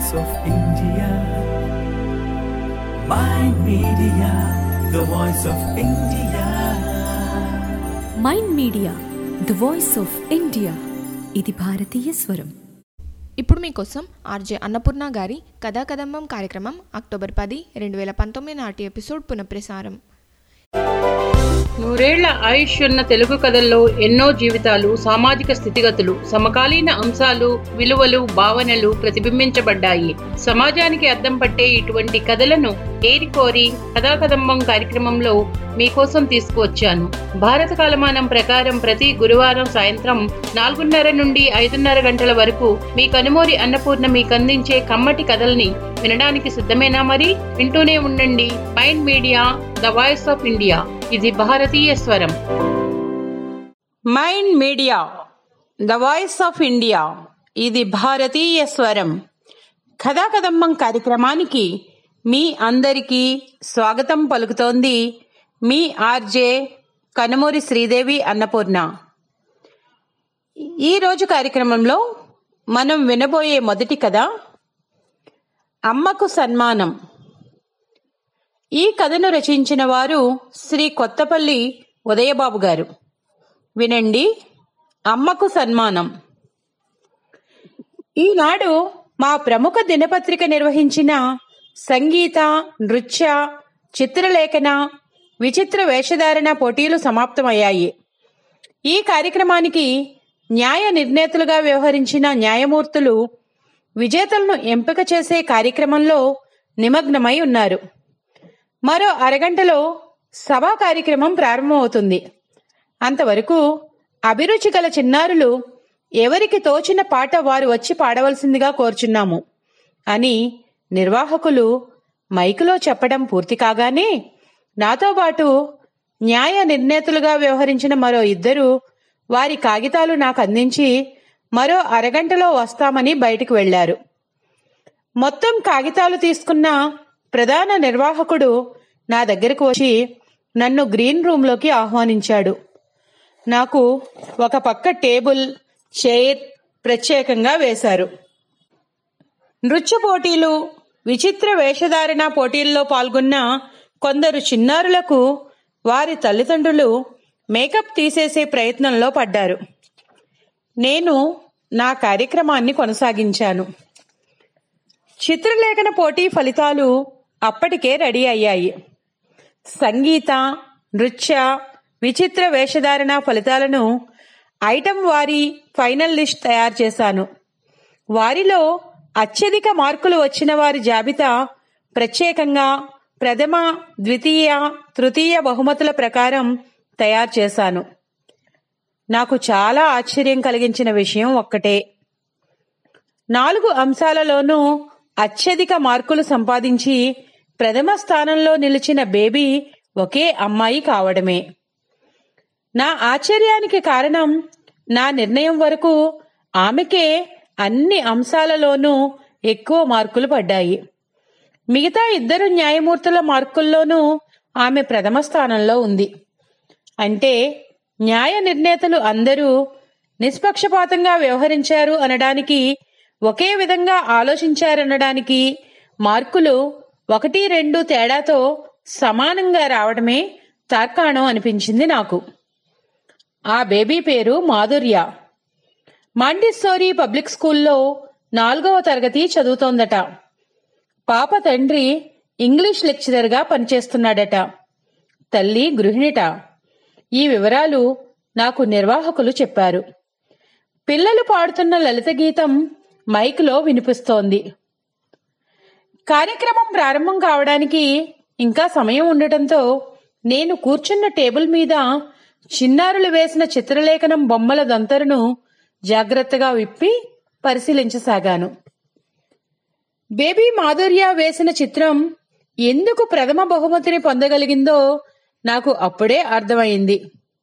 voice of India. Mind Media, the voice of India. Mind Media the voice of India ఇది భారతీయ స్వరం ఇప్పుడు మీకోసం ఆర్జే అన్నపూర్ణ గారి కథా కదంబం కార్యక్రమం అక్టోబర్ పది రెండు వేల పంతొమ్మిది నాటి ఎపిసోడ్ పునఃప్రసారం నూరేళ్ల ఆయుష్ ఉన్న తెలుగు కథల్లో ఎన్నో జీవితాలు సామాజిక స్థితిగతులు సమకాలీన అంశాలు విలువలు భావనలు ప్రతిబింబించబడ్డాయి సమాజానికి అద్దం పట్టే ఇటువంటి కథలను ఏరికోరి కథాకదంబం కార్యక్రమంలో మీకోసం తీసుకువచ్చాను భారత కాలమానం ప్రకారం ప్రతి గురువారం సాయంత్రం నాలుగున్నర నుండి ఐదున్నర గంటల వరకు మీ కనుమూరి అన్నపూర్ణ మీకు అందించే కమ్మటి కథల్ని వినడానికి సిద్ధమేనా మరి వింటూనే ఉండండి Mind Media the voice of India ఇది భారతీయ స్వరం Mind Media the voice of India ఇది భారతీయ స్వరం కథాకదంబం కార్యక్రమానికి మీ అందరికీ స్వాగతం పలుకుతోంది మీ ఆర్జే కనుమూరి శ్రీదేవి అన్నపూర్ణ ఈరోజు కార్యక్రమంలో మనం వినబోయే మొదటి కథ అమ్మకు సన్మానం ఈ కథను రచించిన వారు శ్రీ కొత్తపల్లి ఉదయబాబు గారు వినండి అమ్మకు సన్మానం ఈనాడు మా ప్రముఖ దినపత్రిక నిర్వహించిన సంగీత నృత్య చిత్రలేఖన విచిత్ర వేషధారణ పోటీలు సమాప్తమయ్యాయి ఈ కార్యక్రమానికి న్యాయ నిర్ణేతలుగా వ్యవహరించిన న్యాయమూర్తులు విజేతలను ఎంపిక చేసే కార్యక్రమంలో నిమగ్నమై ఉన్నారు మరో అరగంటలో సభా కార్యక్రమం ప్రారంభమవుతుంది అంతవరకు అభిరుచి గల చిన్నారులు ఎవరికి తోచిన పాట వారు వచ్చి పాడవలసిందిగా కోరుచున్నాము అని నిర్వాహకులు మైకులో చెప్పడం పూర్తి కాగానే నాతో పాటు న్యాయ నిర్ణేతలుగా వ్యవహరించిన మరో ఇద్దరు వారి కాగితాలు నాకు అందించి మరో అరగంటలో వస్తామని బయటికి వెళ్లారు మొత్తం కాగితాలు తీసుకున్న ప్రధాన నిర్వాహకుడు నా దగ్గరకు వచ్చి నన్ను గ్రీన్ రూమ్లోకి ఆహ్వానించాడు నాకు ఒక పక్క టేబుల్ చైర్ ప్రత్యేకంగా వేశారు నృత్య పోటీలు విచిత్ర వేషధారణ పోటీల్లో పాల్గొన్న కొందరు చిన్నారులకు వారి తల్లిదండ్రులు మేకప్ తీసేసే ప్రయత్నంలో పడ్డారు నేను నా కార్యక్రమాన్ని కొనసాగించాను చిత్రలేఖన పోటీ ఫలితాలు అప్పటికే రెడీ అయ్యాయి సంగీత నృత్య విచిత్ర వేషధారణ ఫలితాలను ఐటం వారి ఫైనల్ లిస్ట్ తయారు చేశాను వారిలో అత్యధిక మార్కులు వచ్చిన వారి జాబితా ప్రత్యేకంగా ప్రథమ ద్వితీయ తృతీయ బహుమతుల ప్రకారం తయారు చేశాను నాకు చాలా ఆశ్చర్యం కలిగించిన విషయం ఒక్కటే నాలుగు అంశాలలోనూ అత్యధిక మార్కులు సంపాదించి ప్రథమ స్థానంలో నిలిచిన బేబీ ఒకే అమ్మాయి కావడమే నా ఆశ్చర్యానికి కారణం నా నిర్ణయం వరకు ఆమెకే అన్ని అంశాలలోనూ ఎక్కువ మార్కులు పడ్డాయి మిగతా ఇద్దరు న్యాయమూర్తుల మార్కుల్లోనూ ఆమె ప్రథమ స్థానంలో ఉంది అంటే న్యాయ నిర్ణేతలు అందరూ నిష్పక్షపాతంగా వ్యవహరించారు అనడానికి ఒకే విధంగా ఆలోచించారనడానికి మార్కులు ఒకటి రెండు తేడాతో సమానంగా రావడమే తార్కాణం అనిపించింది నాకు ఆ బేబీ పేరు మాధుర్య మాంటిస్సోరీ పబ్లిక్ స్కూల్లో నాలుగవ తరగతి చదువుతోందట పాప తండ్రి ఇంగ్లీష్ లెక్చరర్గా పనిచేస్తున్నాడట తల్లి గృహిణిట ఈ వివరాలు నాకు నిర్వాహకులు చెప్పారు పిల్లలు పాడుతున్న లలిత గీతం మైక్లో వినిపిస్తోంది కార్యక్రమం ప్రారంభం కావడానికి ఇంకా సమయం ఉండటంతో నేను కూర్చున్న టేబుల్ మీద చిన్నారులు వేసిన చిత్రలేఖనం బొమ్మల దంతరును జాగ్రత్తగా విప్పి పరిశీలించసాగాను బేబీ మాధుర్య వేసిన చిత్రం ఎందుకు ప్రథమ బహుమతిని పొందగలిగిందో నాకు అప్పుడే అర్థమైంది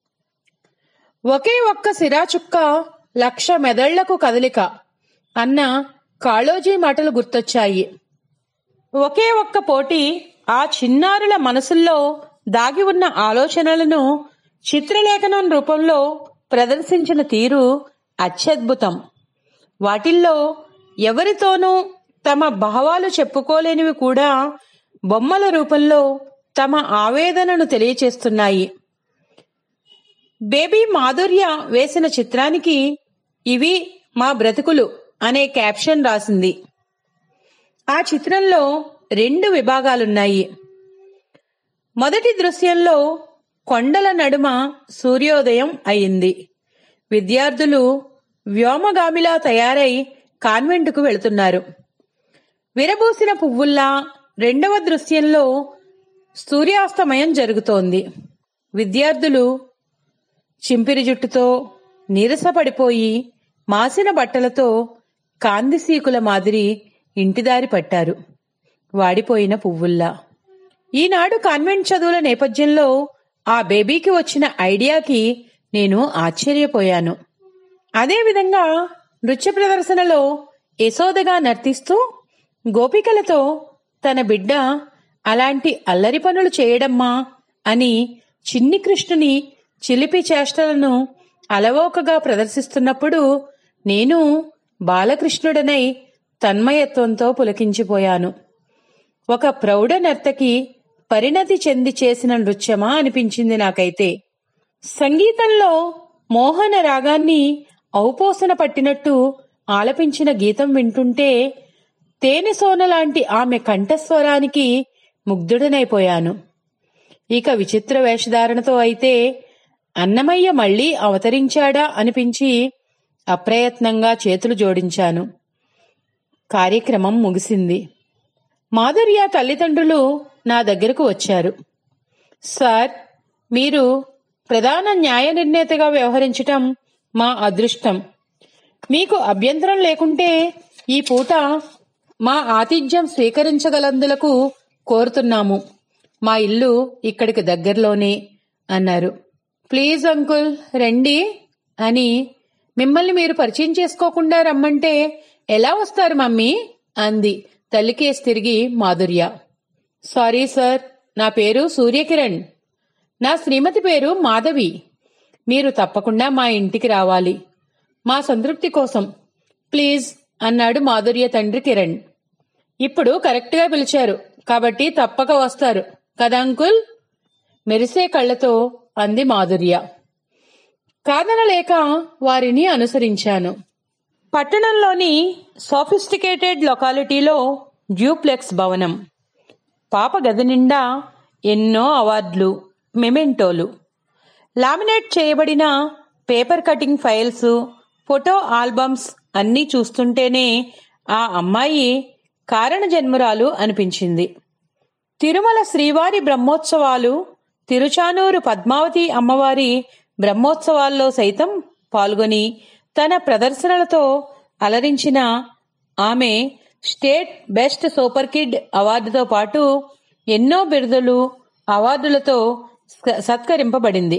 ఒకే ఒక్క సిరాచుక్క లక్ష మెదళ్లకు కదలిక అన్న కాళోజీ మాటలు గుర్తొచ్చాయి ఒకే ఒక్క పోటీ ఆ చిన్నారుల మనసుల్లో దాగి ఉన్న ఆలోచనలను చిత్రలేఖనం రూపంలో ప్రదర్శించిన తీరు అత్యద్భుతం వాటిల్లో ఎవరితోనూ తమ భావాలు చెప్పుకోలేనివి కూడా బొమ్మల రూపంలో తమ ఆవేదనను తెలియచేస్తున్నాయి బేబీ మాధుర్య వేసిన చిత్రానికి ఇవి మా బ్రతుకులు అనే క్యాప్షన్ రాసింది ఆ చిత్రంలో రెండు విభాగాలున్నాయి మొదటి దృశ్యంలో కొండల నడుమ సూర్యోదయం అయింది విద్యార్థులు వ్యోమగామిలా తయారై కాన్వెంటుకు వెళుతున్నారు విరబూసిన పువ్వుల్లా రెండవ దృశ్యంలో సూర్యాస్తమయం జరుగుతోంది విద్యార్థులు చింపిరి జుట్టుతో నీరసపడిపోయి మాసిన బట్టలతో కాందిసీకుల మాదిరి ఇంటిదారి పట్టారు వాడిపోయిన పువ్వుల్లా ఈనాడు కాన్వెంట్ చదువుల నేపథ్యంలో ఆ బేబీకి వచ్చిన ఐడియాకి నేను ఆశ్చర్యపోయాను అదేవిధంగా నృత్య ప్రదర్శనలో యశోదగా నర్తిస్తూ గోపికలతో తన బిడ్డ అలాంటి అల్లరి పనులు చేయడమ్మా అని చిన్ని కృష్ణుని చిలిపి చేష్టలను అలవోకగా ప్రదర్శిస్తున్నప్పుడు నేను బాలకృష్ణుడనై తన్మయత్వంతో పులకించిపోయాను ఒక ప్రౌఢ నర్తకి పరిణతి చెంది చేసిన నృత్యమా అనిపించింది నాకైతే సంగీతంలో మోహన రాగాన్ని ఔపోసన పట్టినట్టు ఆలపించిన గీతం వింటుంటే తేనె సోన లాంటి ఆమె కంఠస్వరానికి ముగ్ధుడనైపోయాను ఇక విచిత్ర వేషధారణతో అయితే అన్నమయ్య మళ్ళీ అవతరించాడా అనిపించి అప్రయత్నంగా చేతులు జోడించాను కార్యక్రమం ముగిసింది మాధుర్య తల్లిదండ్రులు నా దగ్గరకు వచ్చారు సార్ మీరు ప్రధాన న్యాయ నిర్ణేతగా వ్యవహరించటం మా అదృష్టం మీకు అభ్యంతరం లేకుంటే ఈ పూట మా ఆతిథ్యం స్వీకరించగలందులకు కోరుతున్నాము మా ఇల్లు ఇక్కడికి దగ్గరలోనే అన్నారు ప్లీజ్ అంకుల్ రండి అని మిమ్మల్ని మీరు పరిచయం చేసుకోకుండా రమ్మంటే ఎలా వస్తారు మమ్మీ అంది తల్లికేసి తిరిగి మాధుర్య సారీ సార్ నా పేరు సూర్యకిరణ్ నా శ్రీమతి పేరు మాధవి మీరు తప్పకుండా మా ఇంటికి రావాలి మా సంతృప్తి కోసం ప్లీజ్ అన్నాడు మాధుర్య తండ్రి కిరణ్ ఇప్పుడు కరెక్ట్గా పిలిచారు కాబట్టి తప్పక వస్తారు కదా అంకుల్ మెరిసే కళ్ళతో అంది మాధుర్య కాదనలేక వారిని అనుసరించాను పట్టణంలోని సోఫిస్టికేటెడ్ లొకాలిటీలో డ్యూప్లెక్స్ భవనం పాప గది నిండా ఎన్నో అవార్డులు మెమెంటోలు లామినేట్ చేయబడిన paper cutting files photo albums అన్నీ చూస్తుంటేనే ఆ అమ్మాయి కారణ జన్మురాలు అనిపించింది తిరుమల శ్రీవారి బ్రహ్మోత్సవాలు తిరుచానూరు పద్మావతి అమ్మవారి బ్రహ్మోత్సవాల్లో సైతం పాల్గొని తన ప్రదర్శనలతో అలరించిన ఆమె స్టేట్ బెస్ట్ సూపర్ కిడ్ అవార్డుతో పాటు ఎన్నో బిరుదులు అవార్డులతో స- సత్కరింపబడింది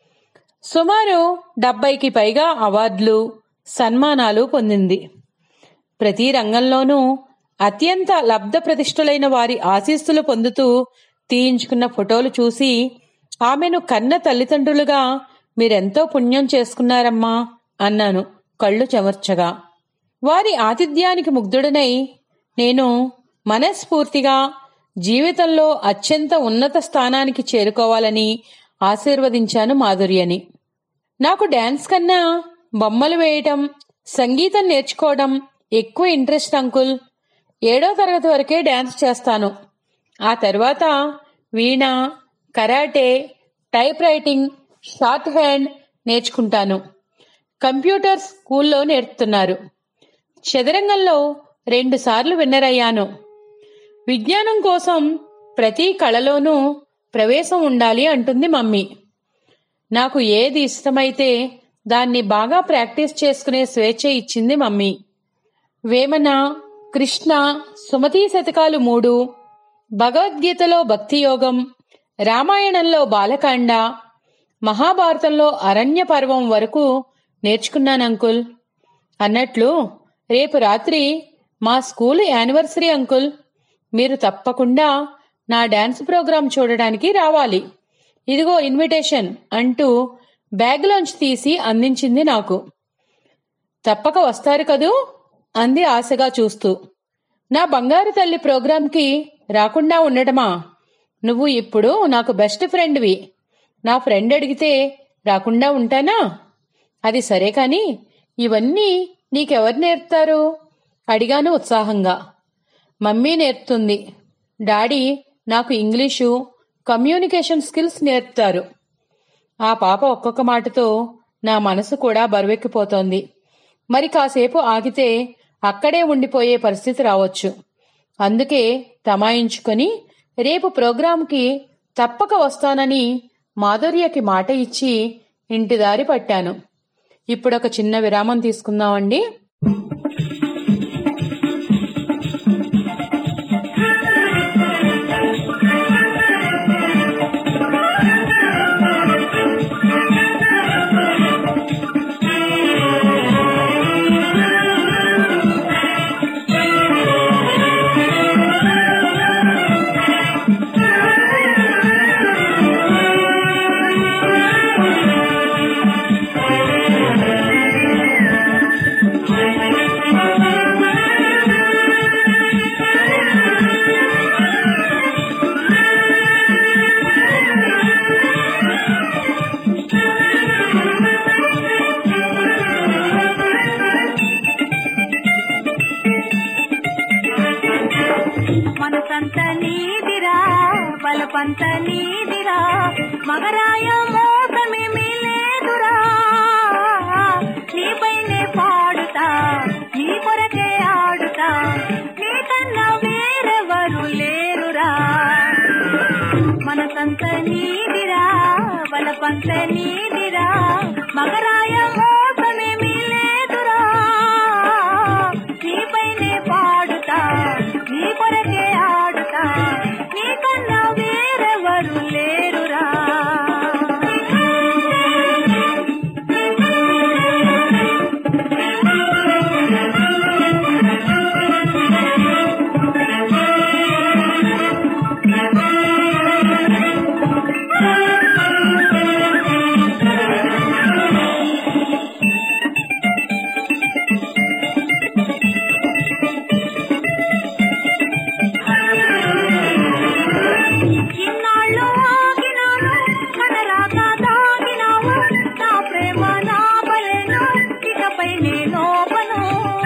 సుమారు డెబ్బైకి పైగా అవార్డులు సన్మానాలు పొందింది ప్రతి రంగంలోనూ అత్యంత లబ్ధ ప్రతిష్ఠులైన వారి ఆశీస్సులు పొందుతూ తీయించుకున్న ఫోటోలు చూసి ఆమెను కన్న తల్లిదండ్రులుగా మీరెంతో పుణ్యం చేసుకున్నారమ్మా అన్నాను కళ్ళు చెమర్చగా వారి ఆతిథ్యానికి ముగ్ధుడనై నేను మనస్ఫూర్తిగా జీవితంలో అత్యంత ఉన్నత స్థానానికి చేరుకోవాలని ఆశీర్వదించాను మాధుర్యని నాకు డాన్స్ కన్నా బొమ్మలు వేయటం సంగీతం నేర్చుకోవడం ఎక్కువ ఇంట్రెస్ట్ అంకుల్ ఏడో తరగతి వరకే డాన్స్ చేస్తాను ఆ తర్వాత veena karate typewriting shorthand నేర్చుకుంటాను కంప్యూటర్ స్కూల్లో నేర్పుతున్నారు చదరంగంలో రెండు సార్లు విన్నర్ అయ్యాను విజ్ఞానం కోసం ప్రతి కళలోనూ ప్రవేశం ఉండాలి అంటుంది మమ్మీ నాకు ఏది ఇష్టమైతే దాన్ని బాగా ప్రాక్టీస్ చేసుకునే స్వేచ్ఛ ఇచ్చింది మమ్మీ వేమన కృష్ణ సుమతీ శతకాలు మూడు భగవద్గీతలో భక్తి యోగం రామాయణంలో బాలకాండ మహాభారతంలో అరణ్య పర్వం వరకు నేర్చుకున్నాను అంకుల్ అన్నట్లు రేపు రాత్రి మా స్కూల్ యానివర్సరీ అంకుల్ మీరు తప్పకుండా నా డాన్స్ ప్రోగ్రాం చూడడానికి రావాలి ఇదిగో ఇన్విటేషన్ అంటూ బ్యాగ్లోంచి తీసి అందించింది నాకు తప్పక వస్తారు కదూ అంది ఆశగా చూస్తూ నా బంగారు తల్లి ప్రోగ్రాంకి రాకుండా ఉండటమా నువ్వు ఇప్పుడు నాకు బెస్ట్ ఫ్రెండ్వి నా ఫ్రెండ్ అడిగితే రాకుండా ఉంటానా అది సరే కాని ఇవన్నీ నీకెవరు నేర్పుతారు అడిగాను ఉత్సాహంగా మమ్మీ నేర్పుతుంది డాడీ నాకు ఇంగ్లీషు కమ్యూనికేషన్ స్కిల్స్ నేర్పుతారు ఆ పాప ఒక్కొక్క మాటతో నా మనసు కూడా బరువెక్కిపోతోంది మరి కాసేపు ఆగితే అక్కడే ఉండిపోయే పరిస్థితి రావచ్చు అందుకే తమాయించుకొని రేపు ప్రోగ్రాంకి తప్పక వస్తానని మాధుర్యకి మాట ఇచ్చి ఇంటి దారి పట్టాను ఇప్పుడొక చిన్న విరామం తీసుకుందామండి మనసంత నీదిరా బలపంత నీదిరా మగరాయ మోసమేమీ లేదురా నీపైనే పాడుతా నీ కొరకే ఆడుతా నీకన్నా వేరెవరు లేరురా మనసంత నీదిరా బలపంత నీదిరా మగరాయ మోసమేమీ లేదురా నీపైనే పాడుతా నీ కొరకే ఆడుతా నీకన్నా వేరెవరు లేరురా ఇన్నాళ్ళు ఆగినాను కనరాక దాగినావు నా ప్రేమ నా బలెను ఇకపై నేనోపను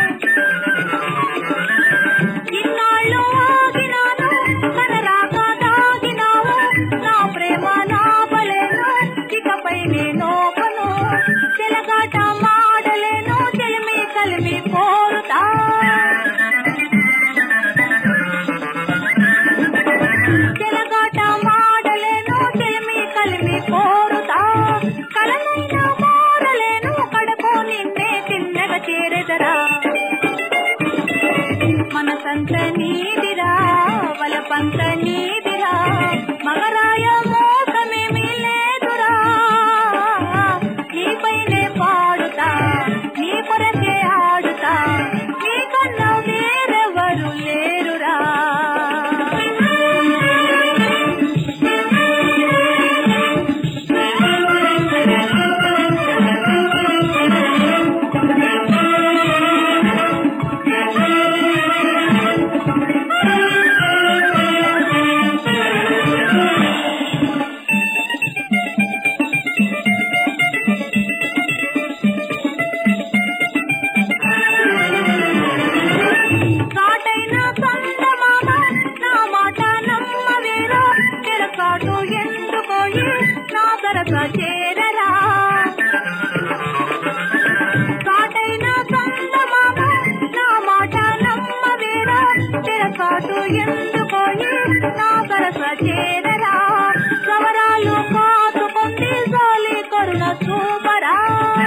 ఇన్నాళ్ళు ఆగినాను కనరాక దాగినావు నా ప్రేమ నా బలెను ఇకపై నేనోపను చెలగాట మాడలేను చెలిమి కలిమి పోరుతా చెలగాట మాడలేను చెలిమి కలిమి పోరుతా కలనైన మారలేను కడపో నిన్నే తిన్నగా చేరెదరా మనసంత నీదిరా వలపంత నీదిరా మగరాయ మోసమేమీ లేదురా నీపైనే పాడుతా నీ కొరకే ఆడుతా నీకన్నా వేరెవరు లేరురా కాటైన చందమామ నా మాట నమ్మవేరా తెరకాటు ఎందుకోయి నా సరస చేరరా కాటైన చందమామ నా మాట నమ్మవేరా తెరకాటు ఎందుకోయి నా సరస చేరరా సవరాలు కాచుకుంది జాలి కరుణ చూపరా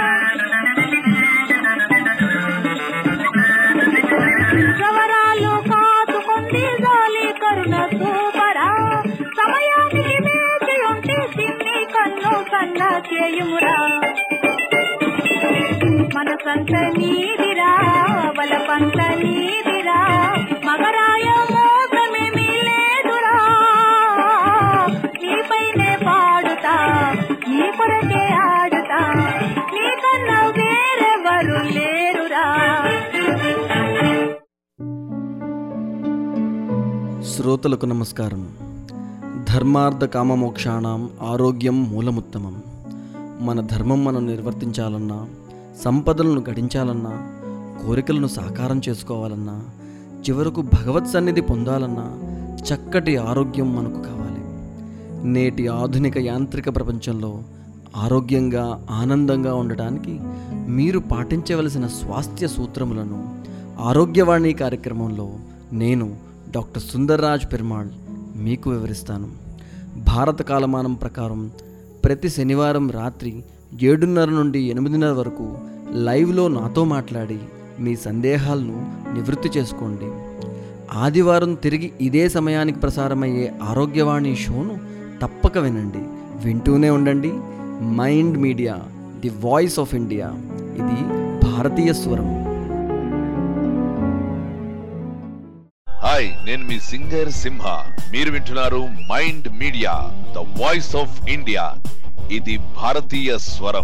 సవరాలు కాచుకుంది జాలి కరుణ సూపరా సమయానికి వేచి ఉంటే సిన్ని కన్ను కన్న చేయుమురా మనసంత నీదిరా బలపంత నీదిరా మగరాయ మోసమేమీ లేదురా నీపైనే పాడుతా నీ కొరకే ఆడుతా నీకన్నా వేరెవరు లేరురా శ్రోతలకు నమస్కారం ధర్మార్థ కామమోక్షాణం ఆరోగ్యం మూలముత్తమం మన ధర్మం మనం నిర్వర్తించాలన్నా సంపదలను గడించాలన్నా కోరికలను సాకారం చేసుకోవాలన్నా చివరకు భగవత్ సన్నిధి పొందాలన్నా చక్కటి ఆరోగ్యం మనకు కావాలి నేటి ఆధునిక యాంత్రిక ప్రపంచంలో ఆరోగ్యంగా ఆనందంగా ఉండటానికి మీరు పాటించవలసిన స్వాస్థ్య సూత్రములను ఆరోగ్యవాణి కార్యక్రమంలో నేను డాక్టర్ సుందర్రాజ్ పెరుమాళ్ మీకు వివరిస్తాను భారత కాలమానం ప్రకారం ప్రతి శనివారం రాత్రి ఏడున్నర నుండి ఎనిమిదిన్నర వరకు లైవ్లో నాతో మాట్లాడి మీ సందేహాలను నివృత్తి చేసుకోండి ఆదివారం తిరిగి ఇదే సమయానికి ప్రసారమయ్యే ఆరోగ్యవాణి షోను తప్పక వినండి వింటూనే ఉండండి Mind Media the voice of India ఇది భారతీయ స్వరం హాయ్ నేను మీ సింగర్ సింహ మీరు వింటున్నారు Mind Media the voice of India ఇది భారతీయ స్వరం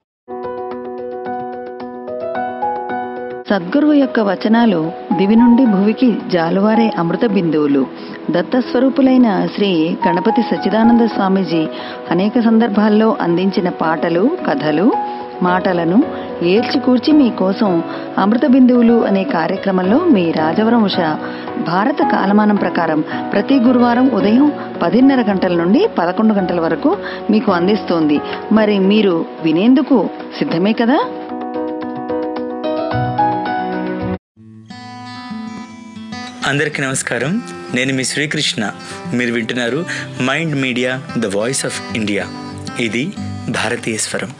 సద్గురువు యొక్క వచనాలు దివి నుండి భువికి జాలువారే అమృత బిందువులు దత్తస్వరూపులైన శ్రీ గణపతి సచ్చిదానంద స్వామీజీ అనేక సందర్భాల్లో అందించిన పాటలు కథలు మాటలను ఏల్చికూర్చి మీకోసం అమృత బిందువులు అనే కార్యక్రమంలో మీ రాజవరం ఉష భారత కాలమానం ప్రకారం ప్రతి గురువారం ఉదయం పదిన్నర గంటల నుండి పదకొండు గంటల వరకు మీకు అందిస్తోంది మరి మీరు వినేందుకు సిద్ధమే కదా అందరికీ నమస్కారం నేను మీ శ్రీకృష్ణ మీరు వింటున్నారు Mind Media the voice of India ఇది భారతీయ స్వరం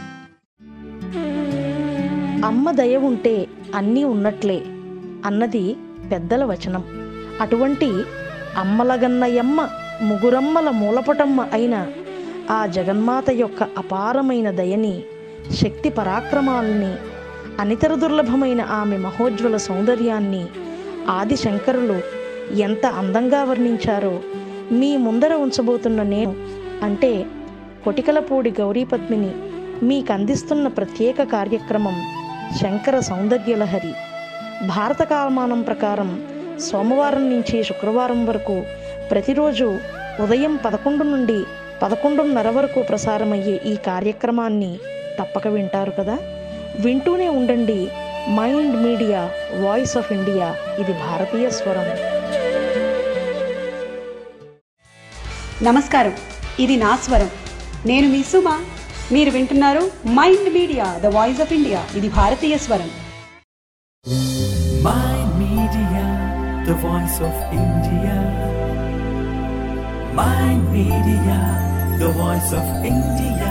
అమ్మ దయ ఉంటే అన్నీ ఉన్నట్లే అన్నది పెద్దల వచనం అటువంటి అమ్మలగన్నయమ్మ ముగురమ్మల మూలపటమ్మ అయిన ఆ జగన్మాత యొక్క అపారమైన దయని శక్తి పరాక్రమాలని అనితర దుర్లభమైన ఆమె మహోజ్వల సౌందర్యాన్ని ఆది శంకరులు ఎంత అందంగా వర్ణించారో మీ ముందర ఉంచబోతున్న నేను అంటే కొటికలపూడి గౌరీపద్మిని మీకు అందిస్తున్న ప్రత్యేక కార్యక్రమం శంకర సౌందర్యలహరి భారత కాలమానం ప్రకారం సోమవారం నుంచి శుక్రవారం వరకు ప్రతిరోజు ఉదయం పదకొండు నుండి పదకొండున్నర వరకు ప్రసారమయ్యే ఈ కార్యక్రమాన్ని తప్పక వింటారు కదా వింటూనే ఉండండి Mind Media voice of India ఇది భారతీయ స్వరం నమస్కారం ఇది నా స్వరం నేను మీ సుమ మీరు వింటున్నారు Mind Media the voice of India ఇది భారతీయ స్వరం Mind Media, the voice of India. Mind Media, the voice of India.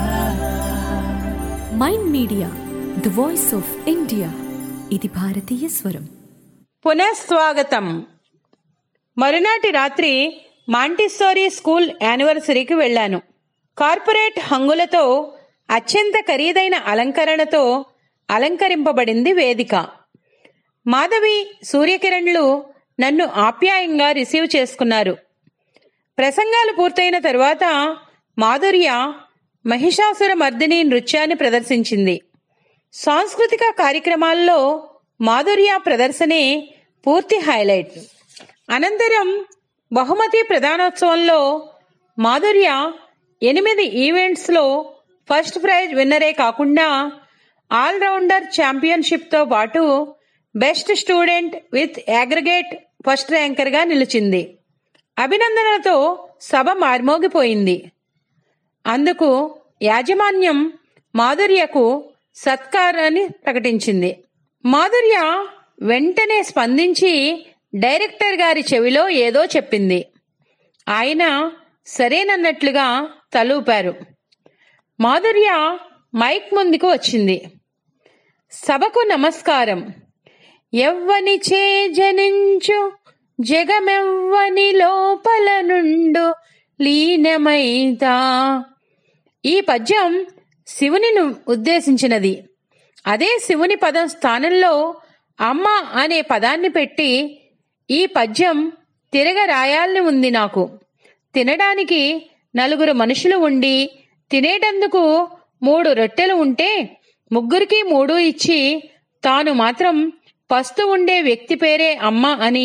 Mind Media the voice of India ఇది భారతీయ స్వరం పునఃస్వాగతం మరునాటి రాత్రి మాంటిస్సోరీ స్కూల్ యానివర్సరీకి వెళ్ళాను కార్పొరేట్ హంగులతో అత్యంత ఖరీదైన అలంకరణతో అలంకరింపబడింది వేదిక మాధవి సూర్యకిరణ్లు నన్ను ఆప్యాయంగా రిసీవ్ చేసుకున్నారు ప్రసంగాలు పూర్తయిన తరువాత మాధుర్య మహిషాసుర మర్దిని నృత్యాన్ని ప్రదర్శించింది సాంస్కృతిక కార్యక్రమాల్లో మాధుర్య ప్రదర్శనే పూర్తి హైలైట్ అనంతరం బహుమతి ప్రధానోత్సవంలో మాధుర్య ఎనిమిది ఈవెంట్స్లో ఫస్ట్ ప్రైజ్ విన్నరే కాకుండా ఆల్రౌండర్ ఛాంపియన్షిప్తో పాటు best student with aggregate first ర్యాంకర్గా నిలిచింది అభినందనలతో సభ మార్మోగిపోయింది అందుకు యాజమాన్యం మాధుర్యకు సత్కారాన్ని ప్రకటించింది మాధుర్య వెంటనే స్పందించి డైరెక్టర్ గారి చెవిలో ఏదో చెప్పింది ఆయన సరేనన్నట్లుగా తలూపారు మాధుర్య మైక్ ముందుకు వచ్చింది సభకు నమస్కారం ఎవ్వని చే జనించు జగమెవ్వని లోపల నుండు లీనమైతా ఈ పద్యం శివుని ఉద్దేశించినది అదే శివుని పదం స్థానంలో అమ్మ అనే పదాన్ని పెట్టి ఈ పద్యం తిరగ రాయాలని ఉంది నాకు తినడానికి నలుగురు మనుషులు ఉండి తినేటందుకు మూడు రొట్టెలు ఉంటే ముగ్గురికి మూడు ఇచ్చి తాను మాత్రం పస్తు ఉండే వ్యక్తి పేరే అమ్మ అని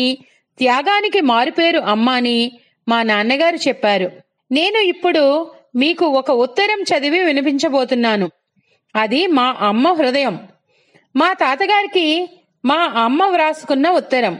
త్యాగానికి మారుపేరు అమ్మ అని మా నాన్నగారు చెప్పారు నేను ఇప్పుడు మీకు ఒక ఉత్తరం చదివి వినిపించబోతున్నాను అది మా అమ్మ హృదయం మా తాతగారికి మా అమ్మ వ్రాసుకున్న ఉత్తరం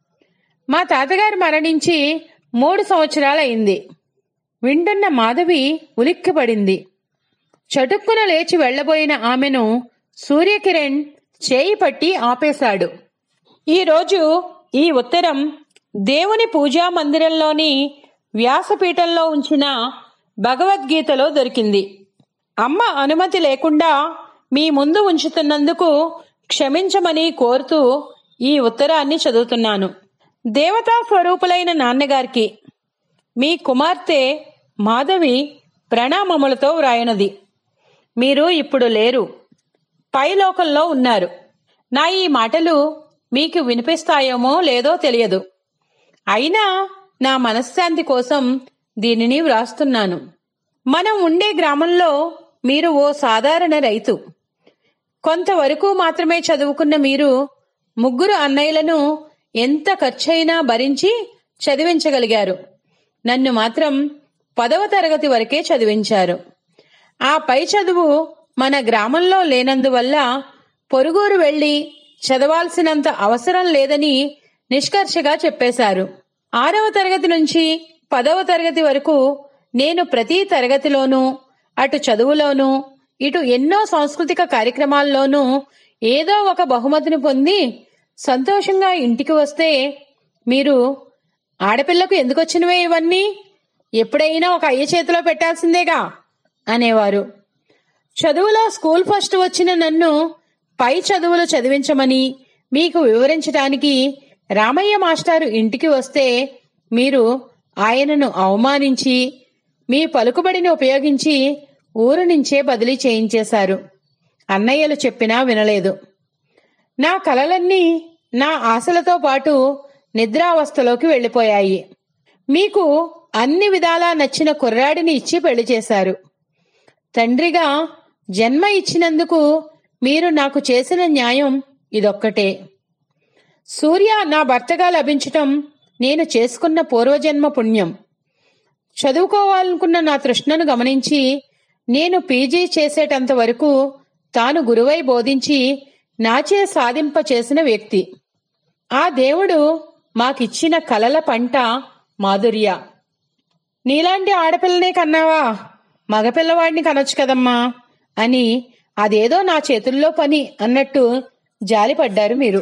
మా తాతగారు మరణించి మూడు సంవత్సరాలైంది వింటున్న మాధవి ఉలిక్కిపడింది చటుక్కున లేచి వెళ్లబోయిన ఆమెను సూర్యకిరణ్ చేయి పట్టి ఆపేశాడు ఈరోజు ఈ ఉత్తరం దేవుని పూజా మందిరంలోని వ్యాసపీఠంలో ఉంచిన భగవద్గీతలో దొరికింది అమ్మ అనుమతి లేకుండా మీ ముందు ఉంచుతున్నందుకు క్షమించమని కోరుతూ ఈ ఉత్తరాన్ని చదువుతున్నాను దేవతా స్వరూపులైన నాన్నగారికి మీ కుమార్తె మాధవి ప్రణామములతో వ్రాయనది మీరు ఇప్పుడు లేరు పైలోకంలో ఉన్నారు నా ఈ మాటలు మీకు వినిపిస్తాయేమో లేదో తెలియదు అయినా నా మనశ్శాంతి కోసం దీనిని వ్రాస్తున్నాను మనం ఉండే గ్రామంలో మీరు ఓ సాధారణ రైతు కొంతవరకు మాత్రమే చదువుకున్న మీరు ముగ్గురు అన్నయ్యలను ఎంత ఖర్చైనా భరించి చదివించగలిగారు నన్ను మాత్రం పదవ తరగతి వరకే చదివించారు ఆ పై చదువు మన గ్రామంలో లేనందువల్ల పొరుగురు వెళ్లి చదవాల్సినంత అవసరం లేదని నిష్కర్షగా చెప్పేశారు ఆరవ తరగతి నుంచి పదవ తరగతి వరకు నేను ప్రతి తరగతిలోనూ అటు చదువులోనూ ఇటు ఎన్నో సాంస్కృతిక కార్యక్రమాల్లోనూ ఏదో ఒక బహుమతిని పొంది సంతోషంగా ఇంటికి వస్తే మీరు ఆడపిల్లకు ఎందుకు వచ్చినవే ఇవన్నీ ఎప్పుడైనా ఒక అయ్య చేతిలో పెట్టాల్సిందేగా అనేవారు చదువులో స్కూల్ ఫస్ట్ వచ్చిన నన్ను పై చదువులు చదివించమని మీకు వివరించడానికి రామయ్య మాస్టారు ఇంటికి వస్తే మీరు ఆయనను అవమానించి మీ పలుకుబడిని ఉపయోగించి ఊరు నుంచే బదిలీ చేయించేశారు అన్నయ్యలు చెప్పినా వినలేదు నా కలలన్నీ నా ఆశలతో పాటు నిద్రావస్థలోకి వెళ్ళిపోయాయి మీకు అన్ని విధాలా నచ్చిన కుర్రాడిని ఇచ్చి పెళ్లి చేశారు తండ్రిగా జన్మ ఇచ్చినందుకు మీరు నాకు చేసిన న్యాయం ఇదొక్కటే సూర్య నా భర్తగా లభించటం నేను చేసుకున్న పూర్వజన్మ పుణ్యం చదువుకోవాలనుకున్న నా తృష్ణను గమనించి నేను పీజీ చేసేటంత వరకు తాను గురువై బోధించి నాచే సాధింప చేసిన వ్యక్తి ఆ దేవుడు మాకిచ్చిన కలల పంట మాధుర్య నీలాంటి ఆడపిల్లనే కన్నావా మగపిల్లవాడిని కనొచ్చు కదమ్మా అని అదేదో నా చేతుల్లో పని అన్నట్టు జాలిపడ్డారు మీరు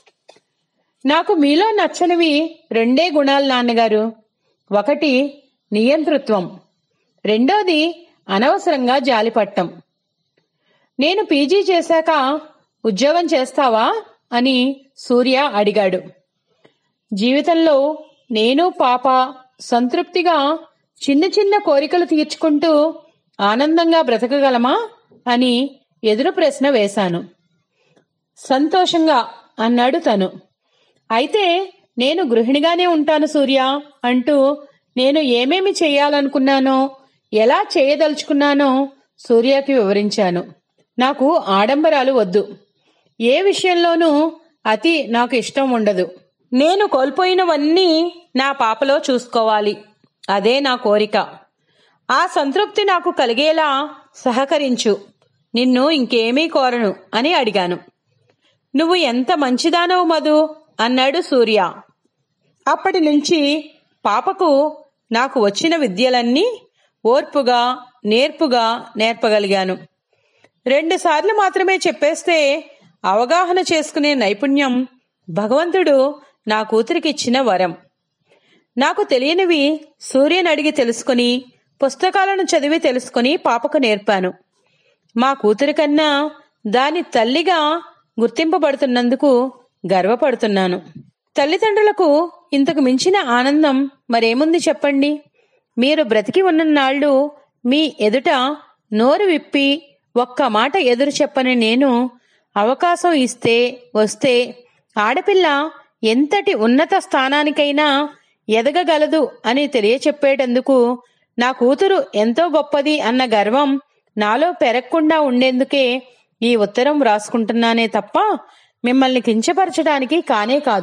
నాకు మీలో నచ్చనివి రెండే గుణాలు నాన్నగారు ఒకటి నియంతృత్వం రెండోది అనవసరంగా జాలిపట్టం నేను పీజీ చేశాక ఉద్యోగం చేస్తావా అని సూర్య అడిగాడు జీవితంలో నేను పాప సంతృప్తిగా చిన్న చిన్న కోరికలు తీర్చుకుంటూ ఆనందంగా బ్రతకగలమా అని ఎదురు ప్రశ్న వేశాను సంతోషంగా అన్నాడు తను అయితే నేను గృహిణిగానే ఉంటాను సూర్య అంటూ నేను ఏమేమి చేయాలనుకున్నానో ఎలా చేయదలుచుకున్నానో సూర్యకి వివరించాను నాకు ఆడంబరాలు వద్దు ఏ విషయంలోనూ అతి నాకు ఇష్టం ఉండదు నేను కోల్పోయినవన్నీ నా పాపలో చూసుకోవాలి అదే నా కోరిక ఆ సంతృప్తి నాకు కలిగేలా సహకరించు నిన్ను ఇంకేమీ కోరను అని అడిగాను నువ్వు ఎంత మంచిదానవు మధు అన్నాడు సూర్య అప్పటి నుంచి పాపకు నాకు వచ్చిన విద్యలన్నీ ఓర్పుగా నేర్పుగా నేర్పగలిగాను రెండుసార్లు మాత్రమే చెప్పేస్తే అవగాహన చేసుకునే నైపుణ్యం భగవంతుడు నా కూతురికి ఇచ్చిన వరం నాకు తెలియనివి సూర్యని అడిగి తెలుసుకుని పుస్తకాలను చదివి తెలుసుకుని పాపకు నేర్పాను మా కూతురి కన్నా దాని తల్లిగా గుర్తింపబడుతున్నందుకు గర్వపడుతున్నాను తల్లిదండ్రులకు ఇంతకు మించిన ఆనందం మరేముంది చెప్పండి మీరు బ్రతికి ఉన్న నాళ్ళు మీ ఎదుట నోరు విప్పి ఒక్క మాట ఎదురు చెప్పని నేను అవకాశం ఇస్తే వస్తే ఆడపిల్ల ఎంతటి ఉన్నత స్థానానికైనా ఎదగగలదు అని తెలియచెప్పేటందుకు నా కూతురు ఎంతో గొప్పది అన్న గర్వం నాలో పెరగకుండా ఉండేందుకే ఈ ఉత్తరం వ్రాసుకుంటున్నానే తప్ప మిమ్మల్ని కించపరచడానికి కానే కాదు